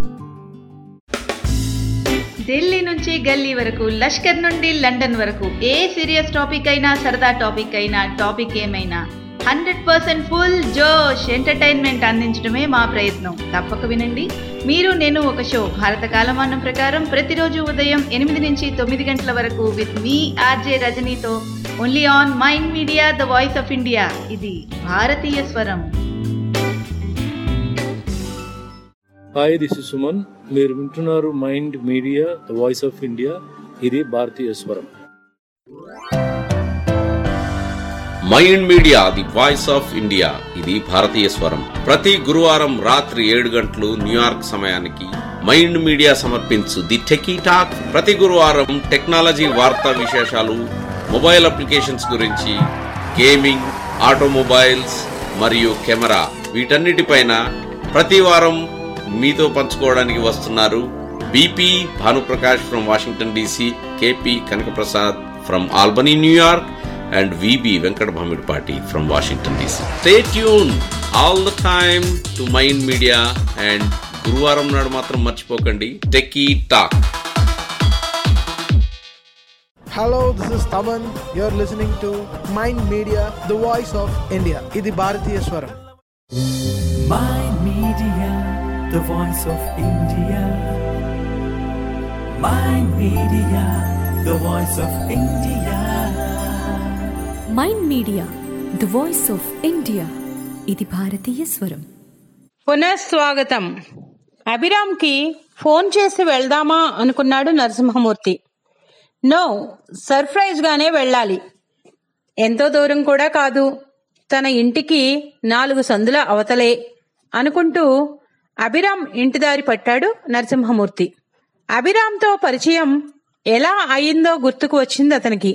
ఢిల్లీ నుంచి గల్లీ వరకు లష్కర్ నుండి లండన్ వరకు ఏ సీరియస్ టాపిక్ అయినా సరదా టాపిక్ అయినా టాపిక్ ఏమైనా hundred percent full josh entertainment అందించడమే మా ప్రయత్నం తప్పక వినండి మీరు నేను ఒక షో భారత కాలమానం ప్రకారం ప్రతిరోజు ఉదయం ఎనిమిది నుంచి తొమ్మిది గంటల వరకు విత్ మీ ఆర్జే రజనీతో only on Mind Media the voice of India ఇది భారతీయ స్వరం హాయ్ దిస్ ఇస్ సుమన్ మీరు వింటున్నారు Mind Media the voice of India ఇది భారతీయ స్వరం Mind Media the voice of India ఇది భారతీయ స్వరం ప్రతి గురువారం రాత్రి ఏడు గంటలు న్యూయార్క్ సమయానికి మైండ్ మీడియా సమర్పించు ది టెకీ టాక్ ప్రతి గురువారం టెక్నాలజీ వార్తా విశేషాలు మొబైల్ అప్లికేషన్స్ గురించి గేమింగ్ ఆటోమొబైల్స్ మరియు కెమెరా వీటన్నిటిపైన ప్రతి వారం మీతో పంచుకోవడానికి వస్తున్నారు BP Bhanuprakash from Washington DC KP Kanakaprasad from Albany New York and VB Venkat Bhamidpati from Washington DC. Stay tuned all the time to Mind Media and గురువారం నాడు మాత్రం మర్చిపోకండి techie talk Hello, this is Taman. You're listening to Mind Media, the voice of India. ఇది భారతీయ స్వరం Mind Media, the voice of India. Mind Media, the voice of India. Mind Media the voice of India ఇది భారతీయ స్వరం పునఃస్వాగతం అభిరామ్కి phone చేసి వెళ్దామా అనుకున్నాడు నరసింహమూర్తి నో సర్ప్రైజ్గానే వెళ్ళాలి ఎంతో దూరం కూడా కాదు తన ఇంటికి నాలుగు సందుల అవతలే అనుకుంటూ అభిరామ్ ఇంటి దారి పట్టాడు నరసింహమూర్తి అభిరామ్తో పరిచయం ఎలా అయిందో గుర్తుకు వచ్చింది అతనికి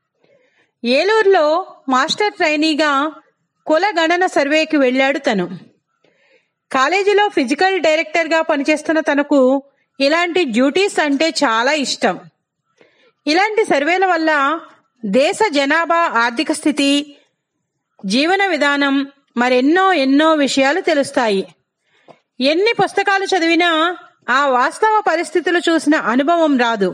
ఏలూరులో మాస్టర్ ట్రైనీగా కుల గణన సర్వేకి వెళ్ళాడు తను కాలేజీలో ఫిజికల్ డైరెక్టర్గా పనిచేస్తున్న తనకు ఇలాంటి డ్యూటీస్ అంటే చాలా ఇష్టం ఇలాంటి సర్వేల వల్ల దేశ జనాభా ఆర్థిక స్థితి జీవన విధానం మరెన్నో ఎన్నో విషయాలు తెలుస్తాయి ఎన్ని పుస్తకాలు చదివినా ఆ వాస్తవ పరిస్థితులు చూసిన అనుభవం రాదు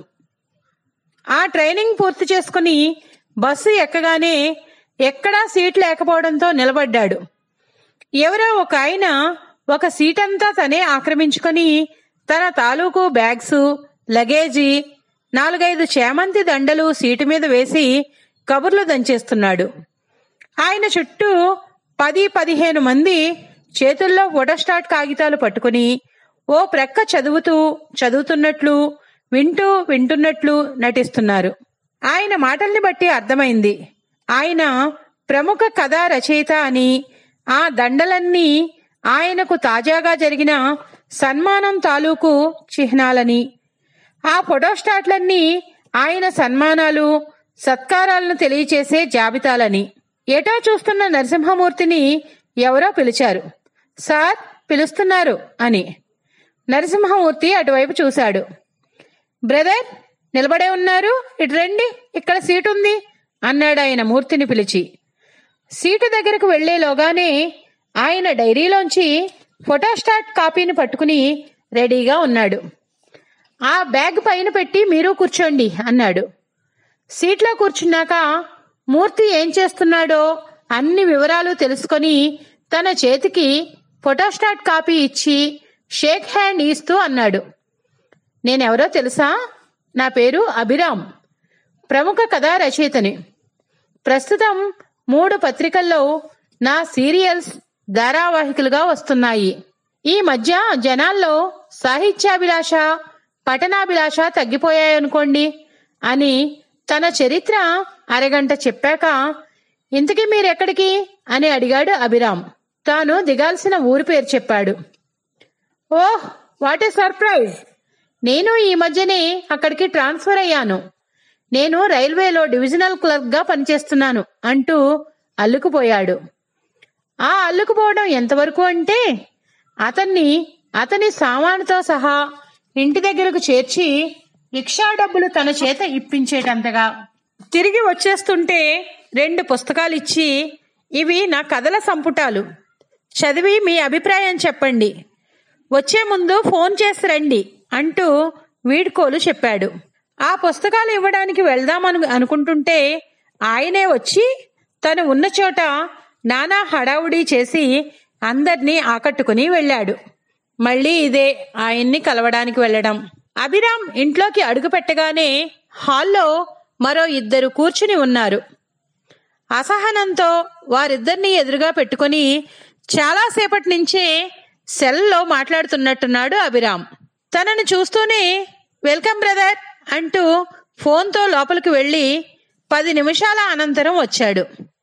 ఆ ట్రైనింగ్ పూర్తి చేసుకుని బస్సు ఎక్కగానే ఎక్కడా సీట్ లేకపోవడంతో నిలబడ్డాడు ఎవరో ఒక ఆయన ఒక సీట్ అంతా తనే ఆక్రమించుకొని తన తాలూకు బ్యాగ్స్ లగేజీ నాలుగైదు చేమంతి దండలు సీటు మీద వేసి కబుర్లు దంచేస్తున్నాడు ఆయన చుట్టూ పది పదిహేను మంది చేతుల్లో ఫోటోస్టాట్ కాగితాలు పట్టుకుని ఓ ప్రక్క చదువుతూ చదువుతున్నట్లు వింటూ వింటున్నట్లు నటిస్తున్నారు ఆయన మాటల్ని బట్టి అర్థమైంది ఆయన ప్రముఖ కథా రచయిత అని ఆ దండలన్నీ ఆయనకు తాజాగా జరిగిన సన్మానం తాలూకు చిహ్నాలని ఆ ఫోటోస్టాట్లన్నీ ఆయన సన్మానాలు సత్కారాలను తెలియచేసే జాబితాలని ఏటో చూస్తున్న నరసింహమూర్తిని ఎవరో పిలిచారు సార్ పిలుస్తున్నారు అని నరసింహమూర్తి అటువైపు చూశాడు బ్రదర్ నిలబడే ఉన్నారు ఇటు రండి ఇక్కడ సీటు ఉంది అన్నాడు ఆయన మూర్తిని పిలిచి సీటు దగ్గరకు వెళ్లేలోగానే ఆయన డైరీలోంచి ఫోటోస్టాట్ కాపీని పట్టుకుని రెడీగా ఉన్నాడు ఆ బ్యాగ్ పైన పెట్టి మీరు కూర్చోండి అన్నాడు సీట్లో కూర్చున్నాక మూర్తి ఏం చేస్తున్నాడో అన్ని వివరాలు తెలుసుకొని తన చేతికి ఫోటోస్టాట్ కాపీ ఇచ్చి షేక్ హ్యాండ్ ఇస్తూ అన్నాడు నేనెవరో తెలుసా నా పేరు అభిరామ్ ప్రముఖ కథా రచయితని ప్రస్తుతం మూడు పత్రికల్లో నా సీరియల్స్ ధారావాహికలుగా వస్తున్నాయి ఈ మధ్య జనాల్లో సాహిత్యాభిలాష పఠనాభిలాష తగ్గిపోయాయనుకోండి అని తన చరిత్ర అరగంట చెప్పాక ఇంతకీ మీరెక్కడికి అని అడిగాడు అభిరామ్ తాను దిగాల్సిన ఊరి పేరు చెప్పాడు ఓహ్ వాట్ ఏ సర్ప్రైజ్ నేను ఈ మధ్యనే అక్కడికి ట్రాన్స్ఫర్ అయ్యాను నేను రైల్వేలో డివిజనల్ క్లర్క్గా పనిచేస్తున్నాను అంటూ అల్లుకుపోయాడు ఆ అల్లుకుపోవడం ఎంతవరకు అంటే అతన్ని అతని సామానుతో సహా ఇంటి దగ్గరకు చేర్చి రిక్షా డబ్బులు తన చేత ఇప్పించేటంతగా తిరిగి వచ్చేస్తుంటే రెండు పుస్తకాలు ఇచ్చి ఇవి నా కథల సంపుటాలు చదివి మీ అభిప్రాయం చెప్పండి వచ్చే ముందు ఫోన్ చేసి రండి అంటూ వీడ్కోలు చెప్పాడు ఆ పుస్తకాలు ఇవ్వడానికి వెళ్దామను అనుకుంటుంటే ఆయనే వచ్చి తను ఉన్న చోట నానా హడావుడి చేసి అందర్నీ ఆకట్టుకుని వెళ్ళాడు మళ్ళీ ఇదే ఆయన్ని కలవడానికి వెళ్ళడం అభిరామ్ ఇంట్లోకి అడుగు పెట్టగానే హాల్లో మరో ఇద్దరు కూర్చుని ఉన్నారు అసహనంతో వారిద్దరిని ఎదురుగా పెట్టుకొని చాలాసేపటి నుంచే సెల్లో మాట్లాడుతున్నట్టున్నాడు అభిరామ్ తనను చూస్తూనే వెల్కమ్ బ్రదర్ అంటూ ఫోన్తో లోపలికి వెళ్ళి పది నిమిషాల అనంతరం వచ్చాడు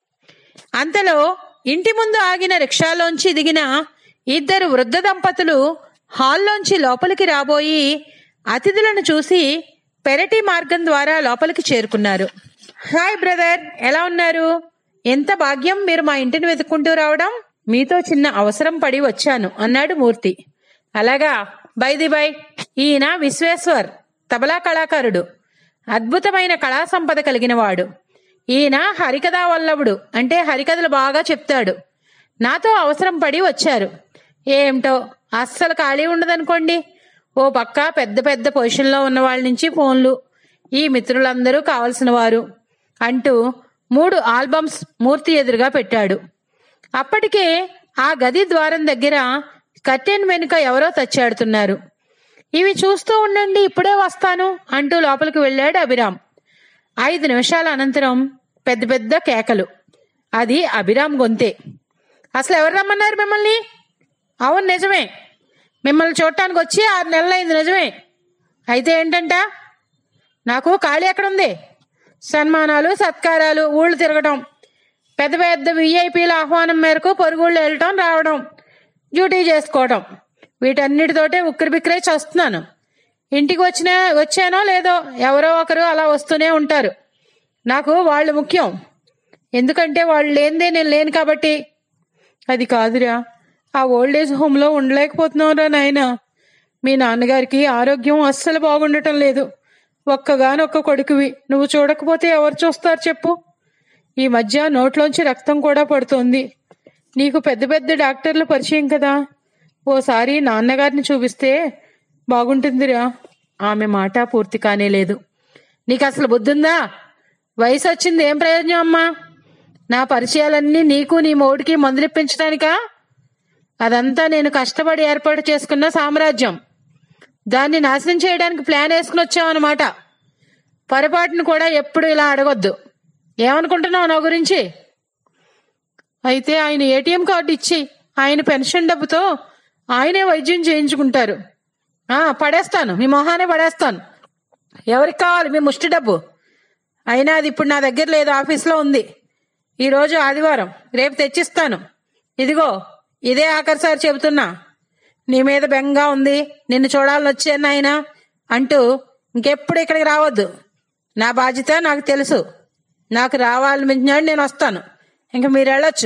అంతలో ఇంటి ముందు ఆగిన రిక్షాలోంచి దిగిన ఇద్దరు వృద్ధ దంపతులు హాల్లోంచి లోపలికి రాబోయి అతిథులను చూసి పెరటి మార్గం ద్వారా లోపలికి చేరుకున్నారు హాయ్ బ్రదర్ ఎలా ఉన్నారు ఎంత భాగ్యం మీరు మా ఇంటిని వెతుక్కుంటూ రావడం మీతో చిన్న అవసరం పడి వచ్చాను అన్నాడు మూర్తి అలాగా బైది బై ఈయన విశ్వేశ్వర్ తబలా కళాకారుడు అద్భుతమైన కళా సంపద కలిగిన వాడు ఈయన హరికథా వల్లభుడు అంటే హరికథలు బాగా చెప్తాడు నాతో అవసరం పడి వచ్చారు ఏమిటో అస్సలు ఖాళీ ఉండదనుకోండి ఓ పక్క పెద్ద పెద్ద పొజిషన్లో ఉన్న వాళ్ళ నుంచి ఫోన్లు ఈ మిత్రులందరూ కావలసిన వారు అంటూ మూడు ఆల్బమ్స్ మూర్తి ఎదురుగా పెట్టాడు అప్పటికే ఆ గది ద్వారం దగ్గర కర్టెన్ వెనుక ఎవరో తచ్చాడుతున్నారు ఇవి చూస్తూ ఉండండి ఇప్పుడే వస్తాను అంటూ లోపలికి వెళ్ళాడు అభిరామ్ ఐదు నిమిషాల అనంతరం పెద్ద పెద్ద కేకలు అది అభిరామ్ గొంతే అసలు ఎవరు రమ్మన్నారు మిమ్మల్ని అవును నిజమే మిమ్మల్ని చూడటానికి వచ్చి ఆరు నెలలైంది నిజమే అయితే ఏంటంట నాకు ఖాళీ ఎక్కడుంది సన్మానాలు సత్కారాలు ఊళ్ళు తిరగటం పెద్ద పెద్ద విఐపీల ఆహ్వానం మేరకు పొరుగుళ్ళు వెళ్ళటం రావడం డ్యూటీ చేసుకోవడం వీటన్నిటితోటే ఉక్కిరి బిక్కిరై చస్తున్నాను ఇంటికి వచ్చిన వచ్చానో లేదో ఎవరో ఒకరు అలా వస్తూనే ఉంటారు నాకు వాళ్ళు ముఖ్యం ఎందుకంటే వాళ్ళు లేనిదే నేను లేను కాబట్టి అది కాదురా ఆ ఓల్డ్ ఏజ్ హోమ్లో ఉండలేకపోతున్నావురా నాయన మీ నాన్నగారికి ఆరోగ్యం అస్సలు బాగుండటం లేదు ఒక్కగానొక్క కొడుకువి నువ్వు చూడకపోతే ఎవరు చూస్తారు చెప్పు ఈ మధ్య నోట్లోంచి రక్తం కూడా పడుతోంది నీకు పెద్ద పెద్ద డాక్టర్ల పరిచయం కదా ఓసారి నాన్నగారిని చూపిస్తే బాగుంటుందిరా ఆమె మాట పూర్తి కానే లేదు నీకు అసలు బుద్ధుందా వయసు వచ్చింది ఏం ప్రయోజనం అమ్మా నా పరిచయాలన్నీ నీకు నీ మోడికి మందులిప్పించడానికా అదంతా నేను కష్టపడి ఏర్పాటు చేసుకున్న సామ్రాజ్యం దాన్ని నాశనం చేయడానికి ప్లాన్ వేసుకుని వచ్చామన్నమాట పొరపాటును కూడా ఎప్పుడు ఇలా అడగొద్దు ఏమనుకుంటున్నావు నా గురించి అయితే ఆయన ఏటీఎం కార్డు ఇచ్చి ఆయన పెన్షన్ డబ్బుతో ఆయనే వైద్యం చేయించుకుంటారు ఆ పడేస్తాను మీ మొహానే పడేస్తాను ఎవరికి కావాలి మీ ముష్టి డబ్బు అయినా అది ఇప్పుడు నా దగ్గర లేదు ఆఫీస్లో ఉంది ఈరోజు ఆదివారం రేపు తెచ్చిస్తాను ఇదిగో ఇదే ఆఖరిసారి చెబుతున్నా నీ మీద బెంగా ఉంది నిన్ను చూడాలని వచ్చాను ఆయన అంటూ ఇంకెప్పుడు ఇక్కడికి రావద్దు నా బాధ్యత నాకు తెలుసు నాకు రావాలనిపించినాడు నేను వస్తాను ఇంక మీరు వెళ్ళొచ్చు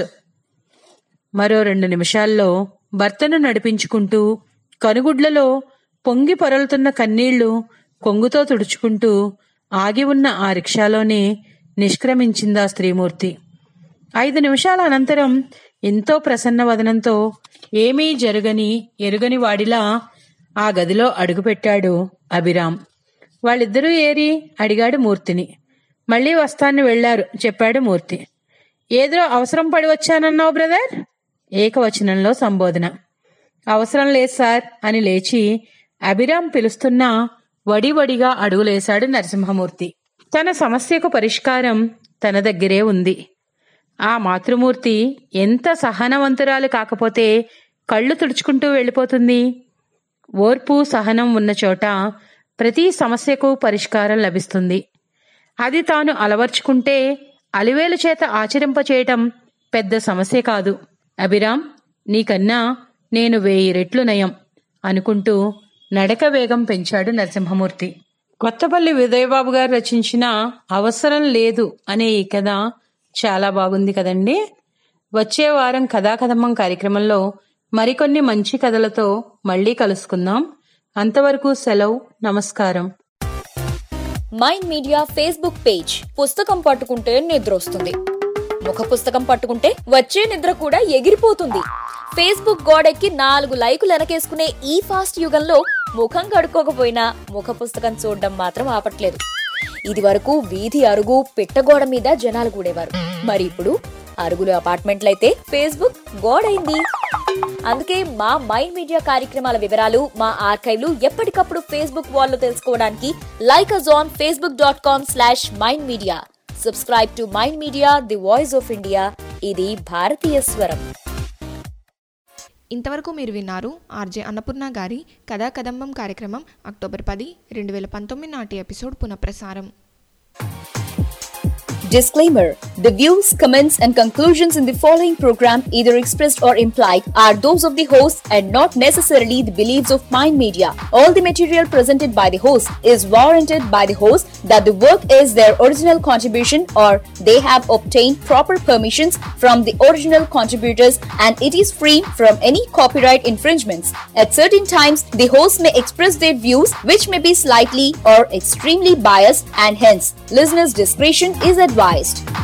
మరో రెండు నిమిషాల్లో భర్తను నడిపించుకుంటూ కనుగుడ్లలో పొంగి పొరలుతున్న కన్నీళ్లు కొంగుతో తుడుచుకుంటూ ఆగి ఉన్న ఆ రిక్షాలోనే నిష్క్రమించిందా స్త్రీమూర్తి ఐదు నిమిషాల అనంతరం ఎంతో ప్రసన్న వదనంతో ఏమీ జరగని ఎరుగని వాడిలా ఆ గదిలో అడుగుపెట్టాడు అభిరామ్ వాళ్ళిద్దరూ ఏరి అడిగాడు మూర్తిని మళ్ళీ వస్తాను వెళ్లారు చెప్పాడు మూర్తి ఏదో అవసరం పడి వచ్చానన్నావు బ్రదర్ ఏకవచనంలో సంబోధన అవసరం లేదు సార్ అని లేచి అభిరామ్ పిలుస్తున్నా వడివడిగా అడుగులేశాడు నరసింహమూర్తి తన సమస్యకు పరిష్కారం తన దగ్గరే ఉంది ఆ మాతృమూర్తి ఎంత సహనవంతురాలు కాకపోతే కళ్ళు తుడుచుకుంటూ వెళ్ళిపోతుంది ఓర్పు సహనం ఉన్న చోట ప్రతి సమస్యకు పరిష్కారం లభిస్తుంది అది తాను అలవర్చుకుంటే అలివేలు చేత ఆచరింపచేయటం పెద్ద సమస్య కాదు అభిరామ్ నీకన్నా నేను వెయ్యి రెట్లు నయం అనుకుంటూ నడక వేగం పెంచాడు నరసింహమూర్తి కొత్తపల్లి విజయబాబు గారు రచించిన అవసరం లేదు అనే ఈ కథ చాలా బాగుంది కదండి వచ్చే వారం కథాకథమం కార్యక్రమంలో మరికొన్ని మంచి కథలతో మళ్ళీ కలుసుకుందాం అంతవరకు సెలవు నమస్కారం మైండ్ మీడియా ఫేస్బుక్ పేజ్ పుస్తకం పట్టుకుంటే నిద్ర వస్తుంది ముఖ పుస్తకం పట్టుకుంటే వచ్చే నిద్ర కూడా ఎగిరిపోతుంది ఫేస్బుక్ గోడెక్కి నాలుగు లైకులు వెనకేసుకునే ఈ ఫాస్ట్ యుగంలో ముఖం కడుక్కోకపోయినా ముఖ పుస్తకం చూడడం మాత్రం ఆపట్లేదు ఇది వరకు వీధి అరుగు పిట్టగోడ మీద జనాలు కూడేవారు మరి ఇప్పుడు అరుగులు అపార్ట్మెంట్లయితే ఫేస్బుక్ గోడైంది అందుకే మా మైండ్ మీడియా కార్యక్రమాల వివరాలు మా ఆర్కైవ్లు ఎప్పటికప్పుడు ఫేస్బుక్ వాల్లో తెలుసుకోవడానికి like us on Facebook dot com slash Mind Media subscribe to Mind Media the voice of India ఇది భారతీయ స్వరం ఇంతవరకు మీరు విన్నారు ఆర్జే అన్నపూర్ణ గారి కథా కదంబం కార్యక్రమం అక్టోబర్ పది రెండు వేల పంతొమ్మిది నాటి ఎపిసోడ్ పునఃప్రసారం Disclaimer The views, comments, and conclusions in the following program, either expressed or implied, are those of the host and not necessarily the beliefs of Mind Media. All the material presented by the host is warranted by the host that the work is their original contribution or they have obtained proper permissions from the original contributors and it is free from any copyright infringements. At certain times, the host may express their views which may be slightly or extremely biased and hence listeners' discretion is advised.